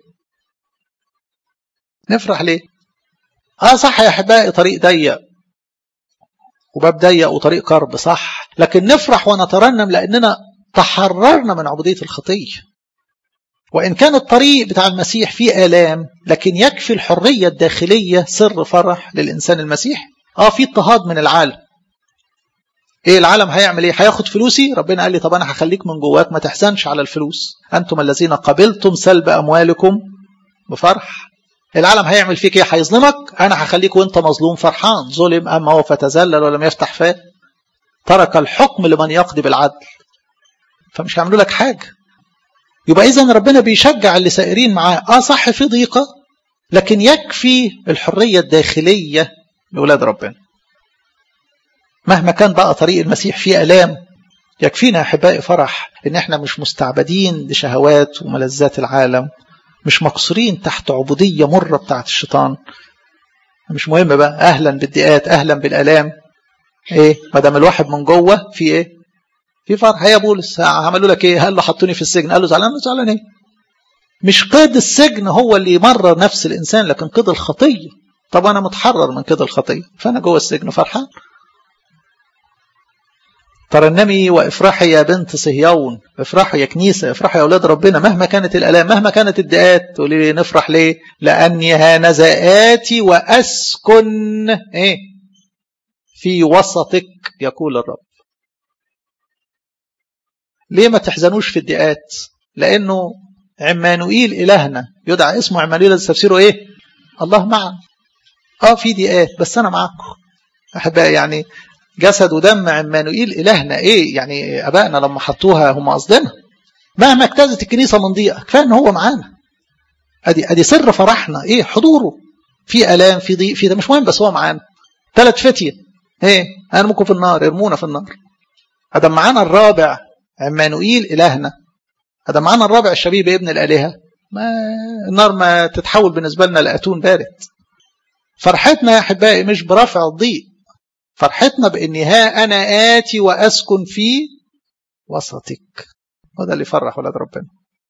نفرح ليه اه صح يا احبائي طريق ضيق وباب ضيق وطريق قرب صح لكن نفرح ونترنم لاننا تحررنا من عبوديه الخطيه وان كان الطريق بتاع المسيح فيه الام لكن يكفي الحريه الداخليه سر فرح للانسان المسيحي اه في اضطهاد من العالم ايه العالم هيعمل ايه هياخد فلوسي ربنا قال لي طب انا هخليك من جواك ما تحزنش على الفلوس انتم الذين قبلتم سلب اموالكم بفرح العالم هيعمل فيك ايه هيظلمك انا هخليك وانت مظلوم فرحان ظلم اما هو فتذلل ولم يفتح فاه ترك الحكم لمن يقضي بالعدل فمش هيعملوا لك حاجه يبقى اذا ربنا بيشجع اللي سائرين معاه اه صح في ضيقه لكن يكفي الحريه الداخليه لاولاد ربنا مهما كان بقى طريق المسيح فيه الام يكفينا يا احبائي فرح ان احنا مش مستعبدين لشهوات وملذات العالم مش مقصورين تحت عبودية مرة بتاعت الشيطان مش مهم بقى أهلا بالضيقات أهلا بالآلام إيه ما دام الواحد من جوه في إيه في فرح يا بولس عملوا لك إيه قال له حطوني في السجن قال له زعلان زعلان إيه مش قيد السجن هو اللي يمرر نفس الإنسان لكن قيد الخطية طب أنا متحرر من قيد الخطية فأنا جوه السجن فرحان ترنمي وافرحي يا بنت صهيون افرحي يا كنيسة افرحي يا أولاد ربنا مهما كانت الآلام مهما كانت الدقات تقولي لي نفرح ليه لأني هانذا آتي وأسكن إيه في وسطك يقول الرب ليه ما تحزنوش في الدقات لأنه عمانوئيل إلهنا يدعى اسمه عمانوئيل تفسيره إيه الله معنا اه في دقات بس أنا معاكم أحبائي يعني جسد ودم عمانوئيل إلهنا إيه يعني أبائنا لما حطوها هم قصدنا مهما اجتازت الكنيسة من ضيقة كفاية إن هو معانا أدي أدي سر فرحنا إيه حضوره في آلام في ضيق في ده مش مهم بس هو معانا ثلاث فتية إيه أرمكم في النار ارمونا في النار هذا معانا الرابع عمانوئيل إلهنا هذا معانا الرابع الشبيب ابن الآلهة ما النار ما تتحول بالنسبة لنا لأتون بارد فرحتنا يا أحبائي مش برفع الضيق فرحتنا بإن ها أنا آتي وأسكن في وسطك وده اللي يفرح ولاد ربنا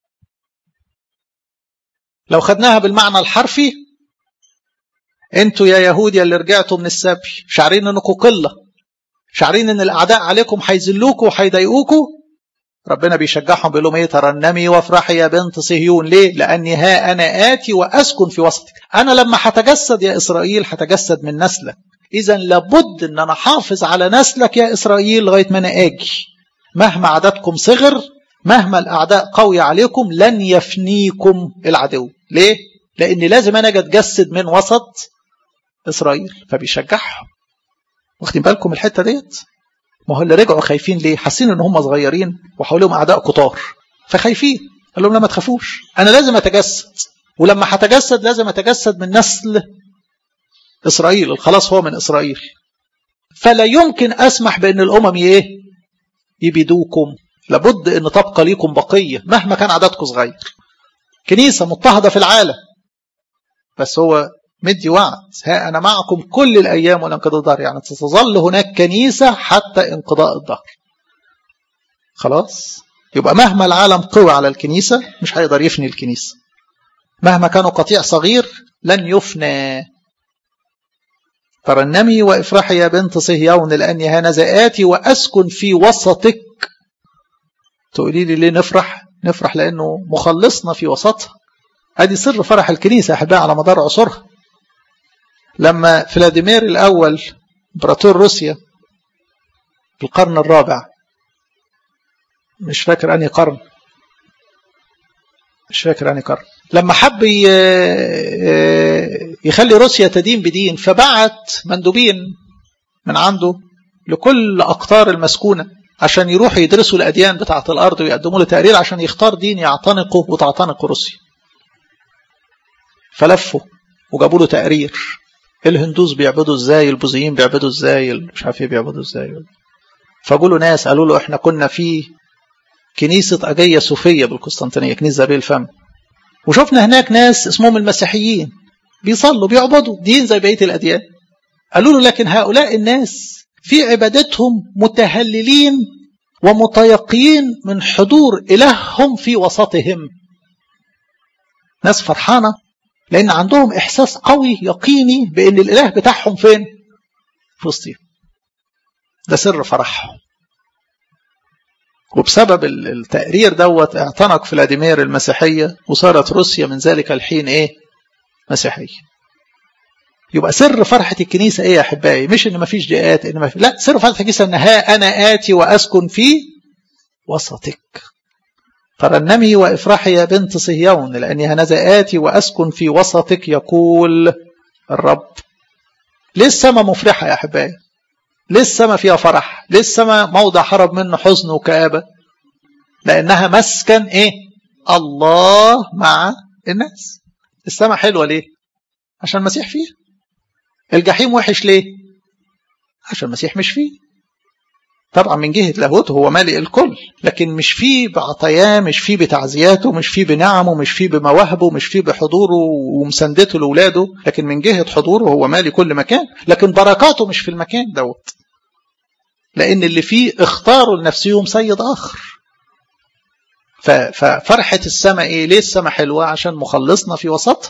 لو خدناها بالمعنى الحرفي انتوا يا يهود اللي رجعتوا من السبي شعرين انكم قله شعرين ان الاعداء عليكم هيذلوكوا وهيضايقوكوا ربنا بيشجعهم بيقول لهم ايه ترنمي وافرحي يا بنت صهيون ليه لاني ها انا اتي واسكن في وسطك انا لما هتجسد يا اسرائيل هتجسد من نسلك اذا لابد ان انا احافظ على نسلك يا اسرائيل لغايه ما انا اجي مهما عددكم صغر مهما الاعداء قوي عليكم لن يفنيكم العدو ليه لان لازم انا اجي اتجسد من وسط اسرائيل فبيشجعهم واخدين بالكم الحته ديت ما هو اللي رجعوا خايفين ليه حاسين ان هم صغيرين وحواليهم اعداء كتار فخايفين قال لهم لا ما تخافوش انا لازم اتجسد ولما هتجسد لازم اتجسد من نسل اسرائيل الخلاص هو من اسرائيل فلا يمكن اسمح بان الامم ايه يبيدوكم لابد ان تبقى ليكم بقيه مهما كان عددكم صغير كنيسه مضطهده في العالم بس هو مدي وعد ها أنا معكم كل الأيام ولا انقضاء الظهر يعني ستظل هناك كنيسة حتى انقضاء الظهر خلاص يبقى مهما العالم قوي على الكنيسة مش هيقدر يفني الكنيسة مهما كانوا قطيع صغير لن يفنى ترنمي وافرحي يا بنت صهيون لأني هانذا آتي وأسكن في وسطك تقولي لي ليه نفرح نفرح لأنه مخلصنا في وسطها ادي سر فرح الكنيسة يا أحبائي على مدار عصورها لما فلاديمير الأول امبراطور روسيا في القرن الرابع مش فاكر أنهي قرن مش فاكر أنهي قرن لما حب يخلي روسيا تدين بدين فبعت مندوبين من عنده لكل أقطار المسكونة عشان يروحوا يدرسوا الأديان بتاعة الأرض ويقدموا له تقرير عشان يختار دين يعتنقه وتعتنق روسيا فلفوا وجابوا له تقرير الهندوس بيعبدوا ازاي البوذيين بيعبدوا ازاي مش عارف ايه بيعبدوا ازاي فقالوا له ناس قالوا له احنا كنا في كنيسة أجية صوفية بالقسطنطينية كنيسة زبيل الفم وشفنا هناك ناس اسمهم المسيحيين بيصلوا بيعبدوا دين زي بقية الأديان قالوا له لكن هؤلاء الناس في عبادتهم متهللين ومتيقين من حضور إلههم في وسطهم ناس فرحانة لأن عندهم إحساس قوي يقيني بأن الإله بتاعهم فين في وسطهم ده سر فرحهم وبسبب التقرير دوت اعتنق فلاديمير المسيحية وصارت روسيا من ذلك الحين ايه مسيحية يبقى سر فرحة الكنيسة ايه يا احبائي مش ان مفيش ضيقات ان مفيش لا سر فرحة الكنيسة ان ها انا اتي واسكن في وسطك ترنمي وافرحي يا بنت صهيون لاني هنذا اتي واسكن في وسطك يقول الرب ليه السماء مفرحة يا احبائي ليه السماء فيها فرح ليه السماء موضع هرب منه حزن وكآبة لأنها مسكن إيه الله مع الناس السماء حلوة ليه عشان المسيح فيها الجحيم وحش ليه عشان المسيح مش فيه طبعا من جهة لاهوته هو مالئ الكل لكن مش فيه بعطياه مش فيه بتعزياته مش فيه بنعمه مش فيه بمواهبه مش فيه بحضوره ومساندته لأولاده لكن من جهة حضوره هو مالي كل مكان لكن بركاته مش في المكان دوت لأن اللي فيه اختاروا لنفسهم سيد آخر ففرحة السماء إيه ليه السماء حلوة عشان مخلصنا في وسطها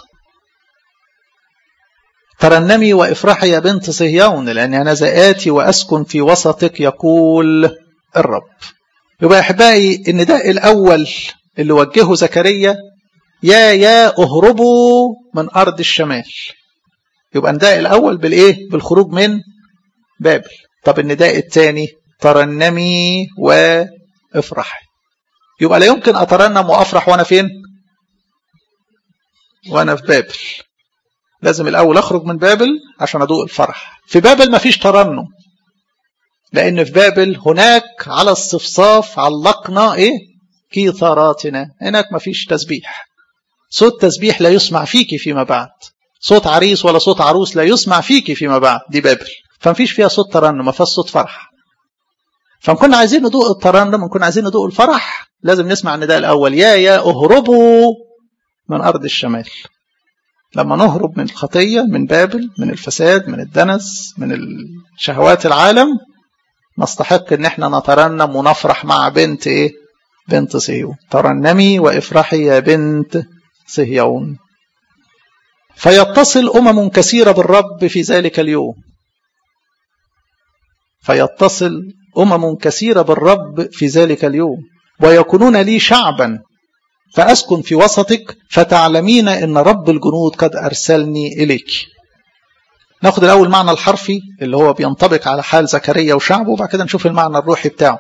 ترنمي وافرحي يا بنت صهيون لأني أنا زآتي وأسكن في وسطك يقول الرب يبقى أحبائي إن ده الأول اللي وجهه زكريا يا يا اهربوا من أرض الشمال يبقى النداء الأول بالإيه بالخروج من بابل طب النداء الثاني ترنمي وافرحي يبقى لا يمكن أترنم وأفرح وأنا فين وأنا في بابل لازم الأول أخرج من بابل عشان أدوق الفرح في بابل ما فيش ترنم لأن في بابل هناك على الصفصاف علقنا إيه كيثاراتنا هناك ما فيش تسبيح صوت تسبيح لا يسمع فيك فيما بعد صوت عريس ولا صوت عروس لا يسمع فيك فيما بعد دي بابل فمفيش فيها صوت ترنم ما فيهاش صوت فرح فنكون عايزين ندوق الترنم نكون عايزين ندوق الفرح لازم نسمع النداء الأول يا يا اهربوا من أرض الشمال لما نهرب من الخطية من بابل من الفساد من الدنس من شهوات العالم نستحق ان احنا نترنم ونفرح مع بنت ايه بنت صهيون ترنمي وافرحي يا بنت صهيون فيتصل امم كثيره بالرب في ذلك اليوم فيتصل امم كثيره بالرب في ذلك اليوم ويكونون لي شعبا فأسكن في وسطك فتعلمين أن رب الجنود قد أرسلني إليك ناخد الأول معنى الحرفي اللي هو بينطبق على حال زكريا وشعبه وبعد كده نشوف المعنى الروحي بتاعه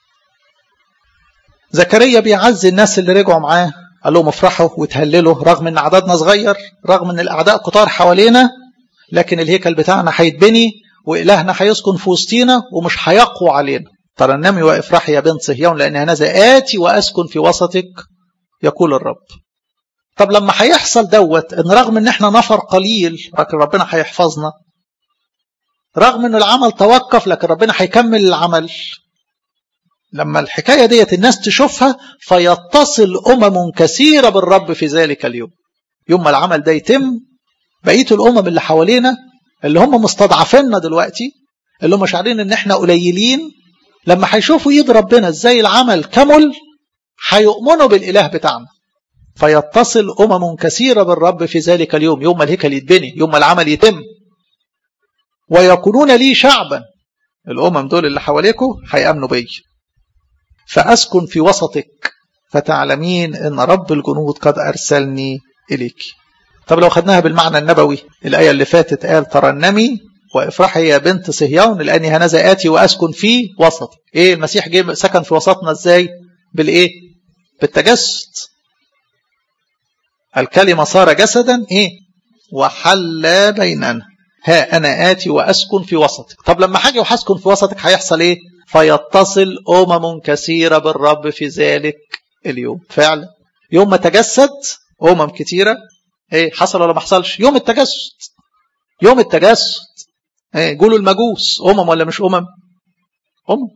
زكريا بيعزي الناس اللي رجعوا معاه قال لهم افرحوا وتهللوا رغم ان عددنا صغير رغم ان الاعداء كتار حوالينا لكن الهيكل بتاعنا هيتبني والهنا هيسكن في وسطينا ومش هيقوى علينا ترنمي وافرحي يا بنت صهيون لان هذا اتي واسكن في وسطك يقول الرب طب لما هيحصل دوت ان رغم ان احنا نفر قليل لكن ربنا هيحفظنا رغم ان العمل توقف لكن ربنا هيكمل العمل لما الحكايه ديت الناس تشوفها فيتصل امم كثيره بالرب في ذلك اليوم يوم ما العمل ده يتم بقيه الامم اللي حوالينا اللي هم مستضعفيننا دلوقتي اللي هم شعرين ان احنا قليلين لما هيشوفوا ايد ربنا ازاي العمل كمل هيؤمنوا بالإله بتاعنا فيتصل أمم كثيرة بالرب في ذلك اليوم يوم ما الهيكل يتبني يوم ما العمل يتم ويكونون لي شعبا الأمم دول اللي حواليكم هيأمنوا بي فأسكن في وسطك فتعلمين أن رب الجنود قد أرسلني إليك طب لو خدناها بالمعنى النبوي الآية اللي فاتت قال ترنمي وافرحي يا بنت صهيون لأني هنذا آتي وأسكن في وسطك إيه المسيح جه سكن في وسطنا إزاي بالإيه بالتجسد الكلمة صار جسدا إيه وحل بيننا ها أنا آتي وأسكن في وسطك طب لما حاجة وحسكن في وسطك هيحصل إيه فيتصل أمم كثيرة بالرب في ذلك اليوم فعلا يوم ما تجسد أمم كثيرة إيه حصل ولا ما حصلش يوم التجسد يوم التجسد إيه قولوا المجوس أمم ولا مش أمم أمم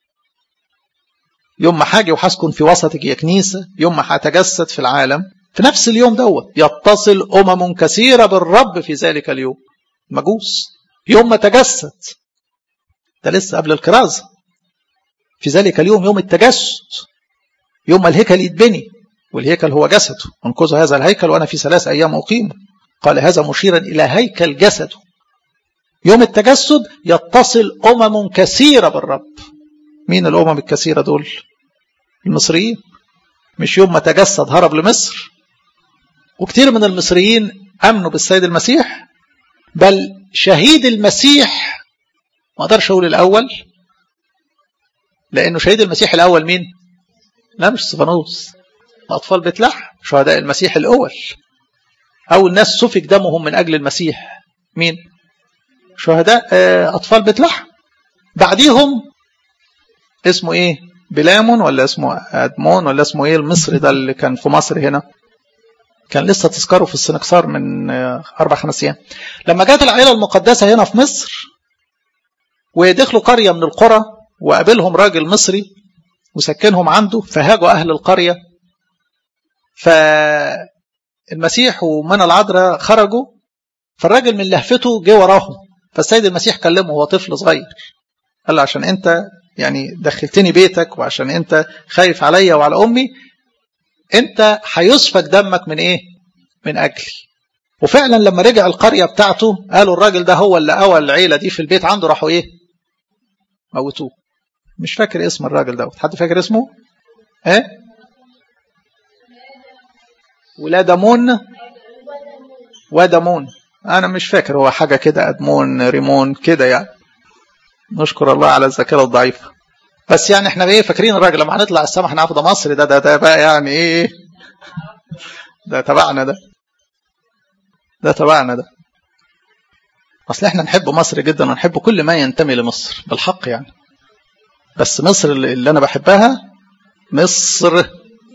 يوم ما حاجة وحسكن في وسطك يا كنيسة يوم ما هتجسد في العالم في نفس اليوم دوت يتصل أمم كثيرة بالرب في ذلك اليوم مجوس يوم ما تجسد ده لسه قبل الكرازة في ذلك اليوم يوم التجسد يوم ما الهيكل يتبني والهيكل هو جسده انقذوا هذا الهيكل وأنا في ثلاث أيام أقيم قال هذا مشيرا إلى هيكل جسده يوم التجسد يتصل أمم كثيرة بالرب مين الأمم الكثيرة دول المصريين مش يوم ما تجسد هرب لمصر وكثير من المصريين أمنوا بالسيد المسيح بل شهيد المسيح ما اقدرش اقول الاول لانه شهيد المسيح الاول مين لا مش سفانوس اطفال بيت لحم شهداء المسيح الاول اول ناس سفك دمهم من اجل المسيح مين شهداء اطفال بيت لحم بعديهم اسمه ايه بلامون ولا اسمه ادمون ولا اسمه ايه المصري ده اللي كان في مصر هنا كان لسه تذكره في السنكسار من أربع خمس أيام لما جت العائلة المقدسة هنا في مصر ودخلوا قرية من القرى وقابلهم راجل مصري وسكنهم عنده فهاجوا أهل القرية فالمسيح ومنى العذراء خرجوا فالراجل من لهفته جه وراهم فالسيد المسيح كلمه هو طفل صغير قال له عشان انت يعني دخلتني بيتك وعشان انت خايف عليا وعلى امي انت هيسفك دمك من ايه من اجلي وفعلا لما رجع القرية بتاعته قالوا الراجل ده هو اللي قوى العيلة دي في البيت عنده راحوا ايه موتوه مش فاكر اسم الراجل ده حد فاكر اسمه ايه ولادمون ودمون انا مش فاكر هو حاجة كده ادمون ريمون كده يعني نشكر الله على الذاكرة الضعيفة بس يعني احنا ايه فاكرين الراجل لما هنطلع السما هنعرف ده مصري ده ده ده بقى يعني ايه ده تبعنا ده ده تبعنا ده اصل احنا نحب مصر جدا ونحب كل ما ينتمي لمصر بالحق يعني بس مصر اللي انا بحبها مصر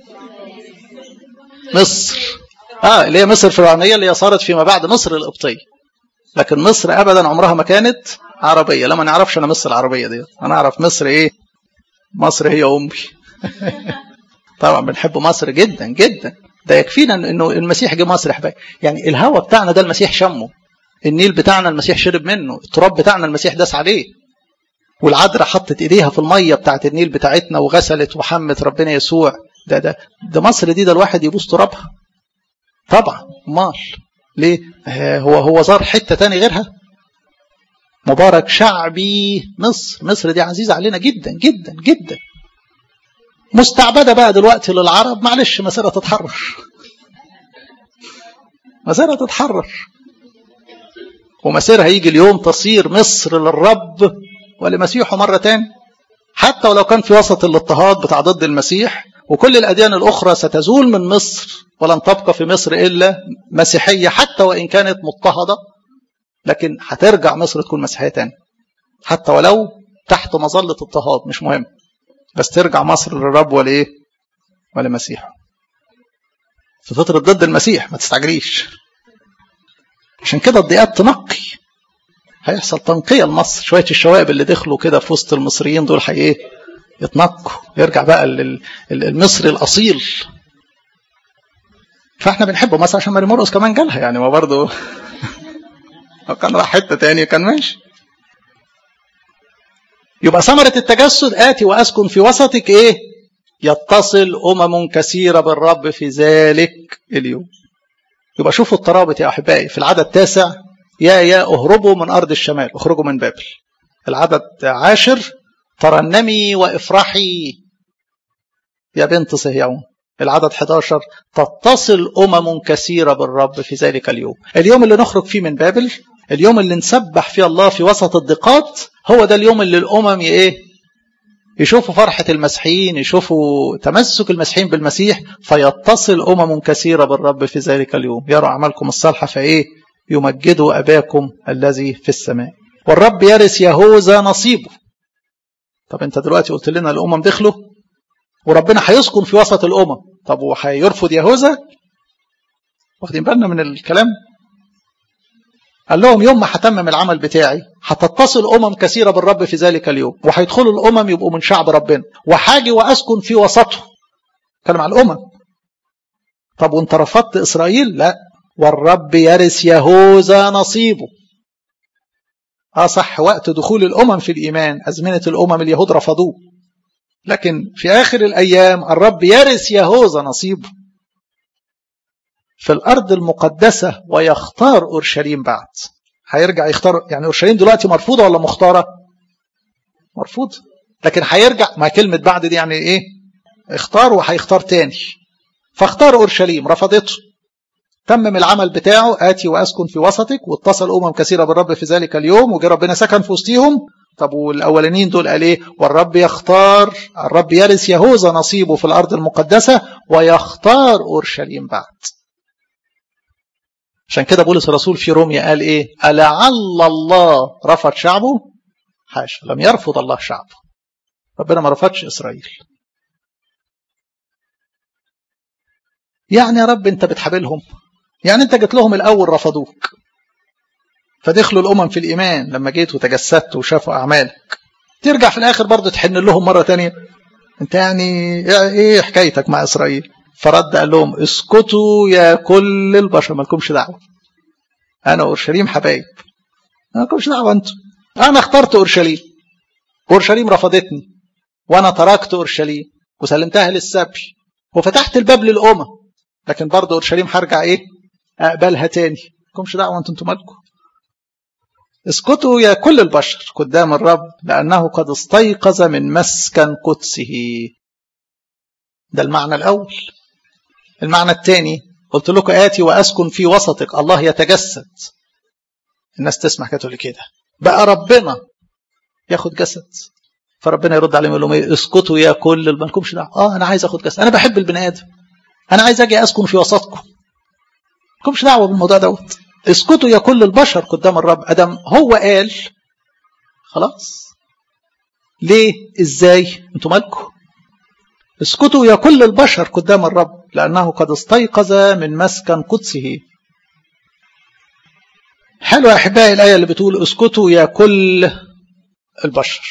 مصر اه اللي هي مصر الفرعونيه اللي هي صارت فيما بعد مصر القبطيه لكن مصر ابدا عمرها ما كانت عربيه لا ما نعرفش انا مصر العربيه دي انا اعرف مصر ايه مصر هي امي طبعا بنحب مصر جدا جدا ده يكفينا انه المسيح جه مصر يا حبايبي يعني الهوا بتاعنا ده المسيح شمه النيل بتاعنا المسيح شرب منه التراب بتاعنا المسيح داس عليه والعذراء حطت ايديها في الميه بتاعت النيل بتاعتنا وغسلت وحمت ربنا يسوع ده ده ده مصر دي ده الواحد يبوس ترابها طبعا امال ليه هو هو زار حته تاني غيرها مبارك شعبي مصر مصر دي عزيزة علينا جدا جدا جدا مستعبدة بقى دلوقتي للعرب معلش مسيرة تتحرر مسيرة تتحرر ومسيرها هيجي اليوم تصير مصر للرب ولمسيحه مرة تاني حتى ولو كان في وسط الاضطهاد بتاع ضد المسيح وكل الأديان الأخرى ستزول من مصر ولن تبقى في مصر إلا مسيحية حتى وإن كانت مضطهدة لكن هترجع مصر تكون مسيحية تاني حتى ولو تحت مظلة اضطهاد مش مهم بس ترجع مصر للرب ولإيه ولمسيحه في فترة ضد المسيح ما تستعجليش عشان كده الضيقات تنقي هيحصل تنقية لمصر شوية الشوائب اللي دخلوا كده في وسط المصريين دول هي ايه يتنقوا يرجع بقى المصري الأصيل فاحنا بنحبه مصر عشان ماري مرقس كمان جالها يعني ما برضه لو كان راح حته تاني كان ماشي يبقى ثمرة التجسد آتي وأسكن في وسطك إيه؟ يتصل أمم كثيرة بالرب في ذلك اليوم. يبقى شوفوا الترابط يا أحبائي في العدد التاسع يا يا اهربوا من أرض الشمال اخرجوا من بابل. العدد عاشر ترنمي وافرحي يا بنت صهيون. العدد 11 تتصل أمم كثيرة بالرب في ذلك اليوم اليوم اللي نخرج فيه من بابل اليوم اللي نسبح فيه الله في وسط الضيقات هو ده اليوم اللي الأمم ايه يشوفوا فرحة المسيحيين يشوفوا تمسك المسيحيين بالمسيح فيتصل أمم كثيرة بالرب في ذلك اليوم يروا أعمالكم الصالحة فإيه يمجدوا أباكم الذي في السماء والرب يرث يهوذا نصيبه طب انت دلوقتي قلت لنا الأمم دخلوا وربنا هيسكن في وسط الأمم طب وهيرفض يهوذا واخدين بالنا من الكلام قال لهم يوم ما هتمم العمل بتاعي هتتصل أمم كثيرة بالرب في ذلك اليوم وهيدخلوا الأمم يبقوا من شعب ربنا وحاجي وأسكن في وسطهم كلام على الأمم طب وانت رفضت إسرائيل لا والرب يرث يهوذا نصيبه اه صح وقت دخول الأمم في الإيمان أزمنة الأمم اليهود رفضوه لكن في آخر الأيام الرب يرث يهوذا نصيبه في الأرض المقدسة ويختار أورشليم بعد هيرجع يختار يعني أورشليم دلوقتي مرفوضة ولا مختارة مرفوضة لكن هيرجع ما كلمة بعد دي يعني إيه اختار وهيختار تاني فاختار أورشليم رفضته تمم العمل بتاعه آتي وأسكن في وسطك واتصل أمم كثيرة بالرب في ذلك اليوم وجه ربنا سكن في وسطهم طب والأولانيين دول قال إيه والرب يختار الرب يرث يهوذا نصيبه في الأرض المقدسة ويختار أورشليم بعد عشان كده بولس الرسول في روميا قال ايه ألعل الله رفض شعبه حاشا لم يرفض الله شعبه ربنا ما رفضش إسرائيل يعني يا رب انت بتحابلهم يعني انت جيت لهم الأول رفضوك فدخلوا الأمم في الإيمان لما جيت وتجسدت وشافوا أعمالك ترجع في الآخر برضه تحن لهم مرة تانية انت يعني ايه حكايتك مع إسرائيل فرد قال لهم اسكتوا يا كل البشر ما لكمش دعوه انا اورشليم حبايب ما لكمش دعوه انتم انا اخترت اورشليم اورشليم رفضتني وانا تركت اورشليم وسلمتها للسبي وفتحت الباب للامم لكن برضه اورشليم هرجع ايه اقبلها تاني لكمش دعوه انتم انتم مالكم اسكتوا يا كل البشر قدام الرب لانه قد استيقظ من مسكن قدسه ده المعنى الاول المعنى الثاني قلت لكم آتي وأسكن في وسطك الله يتجسد الناس تسمع كده كده بقى ربنا ياخد جسد فربنا يرد عليهم يقول لهم ايه اسكتوا يا كل ما لكمش دعوه اه انا عايز اخد جسد انا بحب البني ادم انا عايز اجي اسكن في وسطكم لكمش دعوه بالموضوع دوت اسكتوا يا كل البشر قدام الرب ادم هو قال خلاص ليه ازاي انتوا مالكم اسكتوا يا كل البشر قدام الرب لأنه قد استيقظ من مسكن قدسه حلوة يا أحبائي الآية اللي بتقول اسكتوا يا كل البشر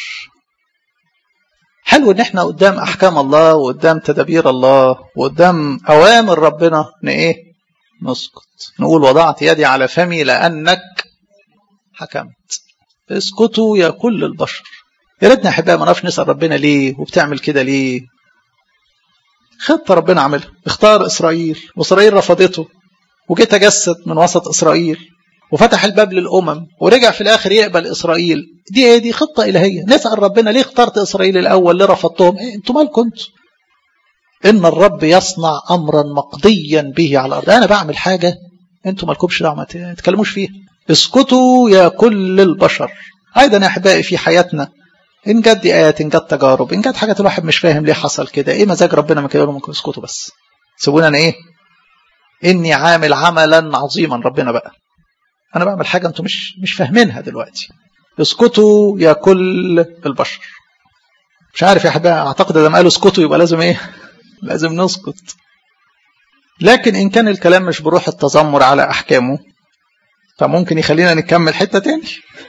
حلو ان احنا قدام احكام الله وقدام تدابير الله وقدام اوامر ربنا ايه نسكت نقول وضعت يدي على فمي لانك حكمت اسكتوا يا كل البشر يا ريتنا احبائي ما نعرفش نسال ربنا ليه وبتعمل كده ليه خطة ربنا عملها اختار إسرائيل وإسرائيل رفضته وجه تجسد من وسط إسرائيل وفتح الباب للأمم ورجع في الآخر يقبل إسرائيل دي ايه دي خطة إلهية نسأل ربنا ليه اخترت إسرائيل الأول ليه رفضتهم إيه انتوا مالكم انتوا إن الرب يصنع أمرا مقضيا به على الأرض أنا بعمل حاجة انتوا مالكمش دعوة ما تتكلموش فيها اسكتوا يا كل البشر أيضا يا أحبائي في حياتنا إن جت آيات إن جت تجارب إن جت حاجات الواحد مش فاهم ليه حصل كده إيه مزاج ربنا ما كده ممكن اسكتوا بس سيبونا أنا إيه إني عامل عملا عظيما ربنا بقى أنا بعمل حاجة أنتم مش مش فاهمينها دلوقتي اسكتوا يا كل البشر مش عارف يا حبايبي أعتقد إذا ما قالوا اسكتوا يبقى لازم إيه لازم نسكت لكن إن كان الكلام مش بروح التذمر على أحكامه فممكن يخلينا نكمل حتة تاني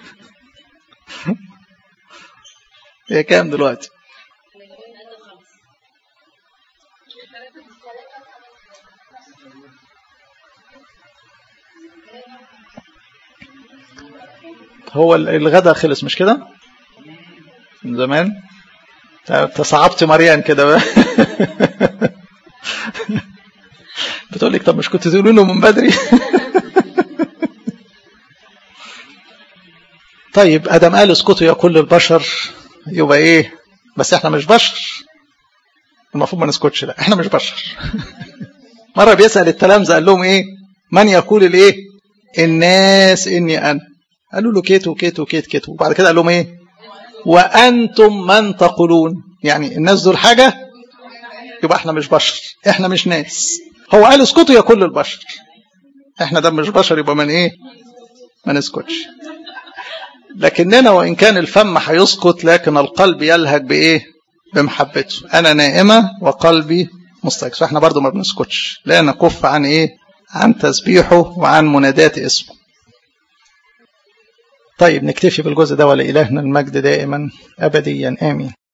هي كام دلوقتي هو الغدا خلص مش كده من زمان تصعبت مريان كده بقى بتقول لك طب مش كنت تقولوا له من بدري طيب ادم قال اسكتوا يا كل البشر يبقى ايه بس احنا مش بشر المفروض ما نسكتش لا احنا مش بشر مره بيسال التلامذه قال لهم ايه من يقول الايه الناس اني انا قالوا له كيت وكيت وكيت كيت وبعد كده قال لهم ايه وانتم من تقولون يعني الناس دول حاجة يبقى احنا مش بشر احنا مش ناس هو قال اسكتوا يا كل البشر احنا ده مش بشر يبقى من ايه ما نسكتش لكننا وإن كان الفم هيسقط لكن القلب يلهج بإيه بمحبته أنا نائمة وقلبي مستيقظ فإحنا برضو ما بنسكتش لا نكف عن إيه عن تسبيحه وعن منادات اسمه طيب نكتفي بالجزء ده ولإلهنا المجد دائما أبديا آمين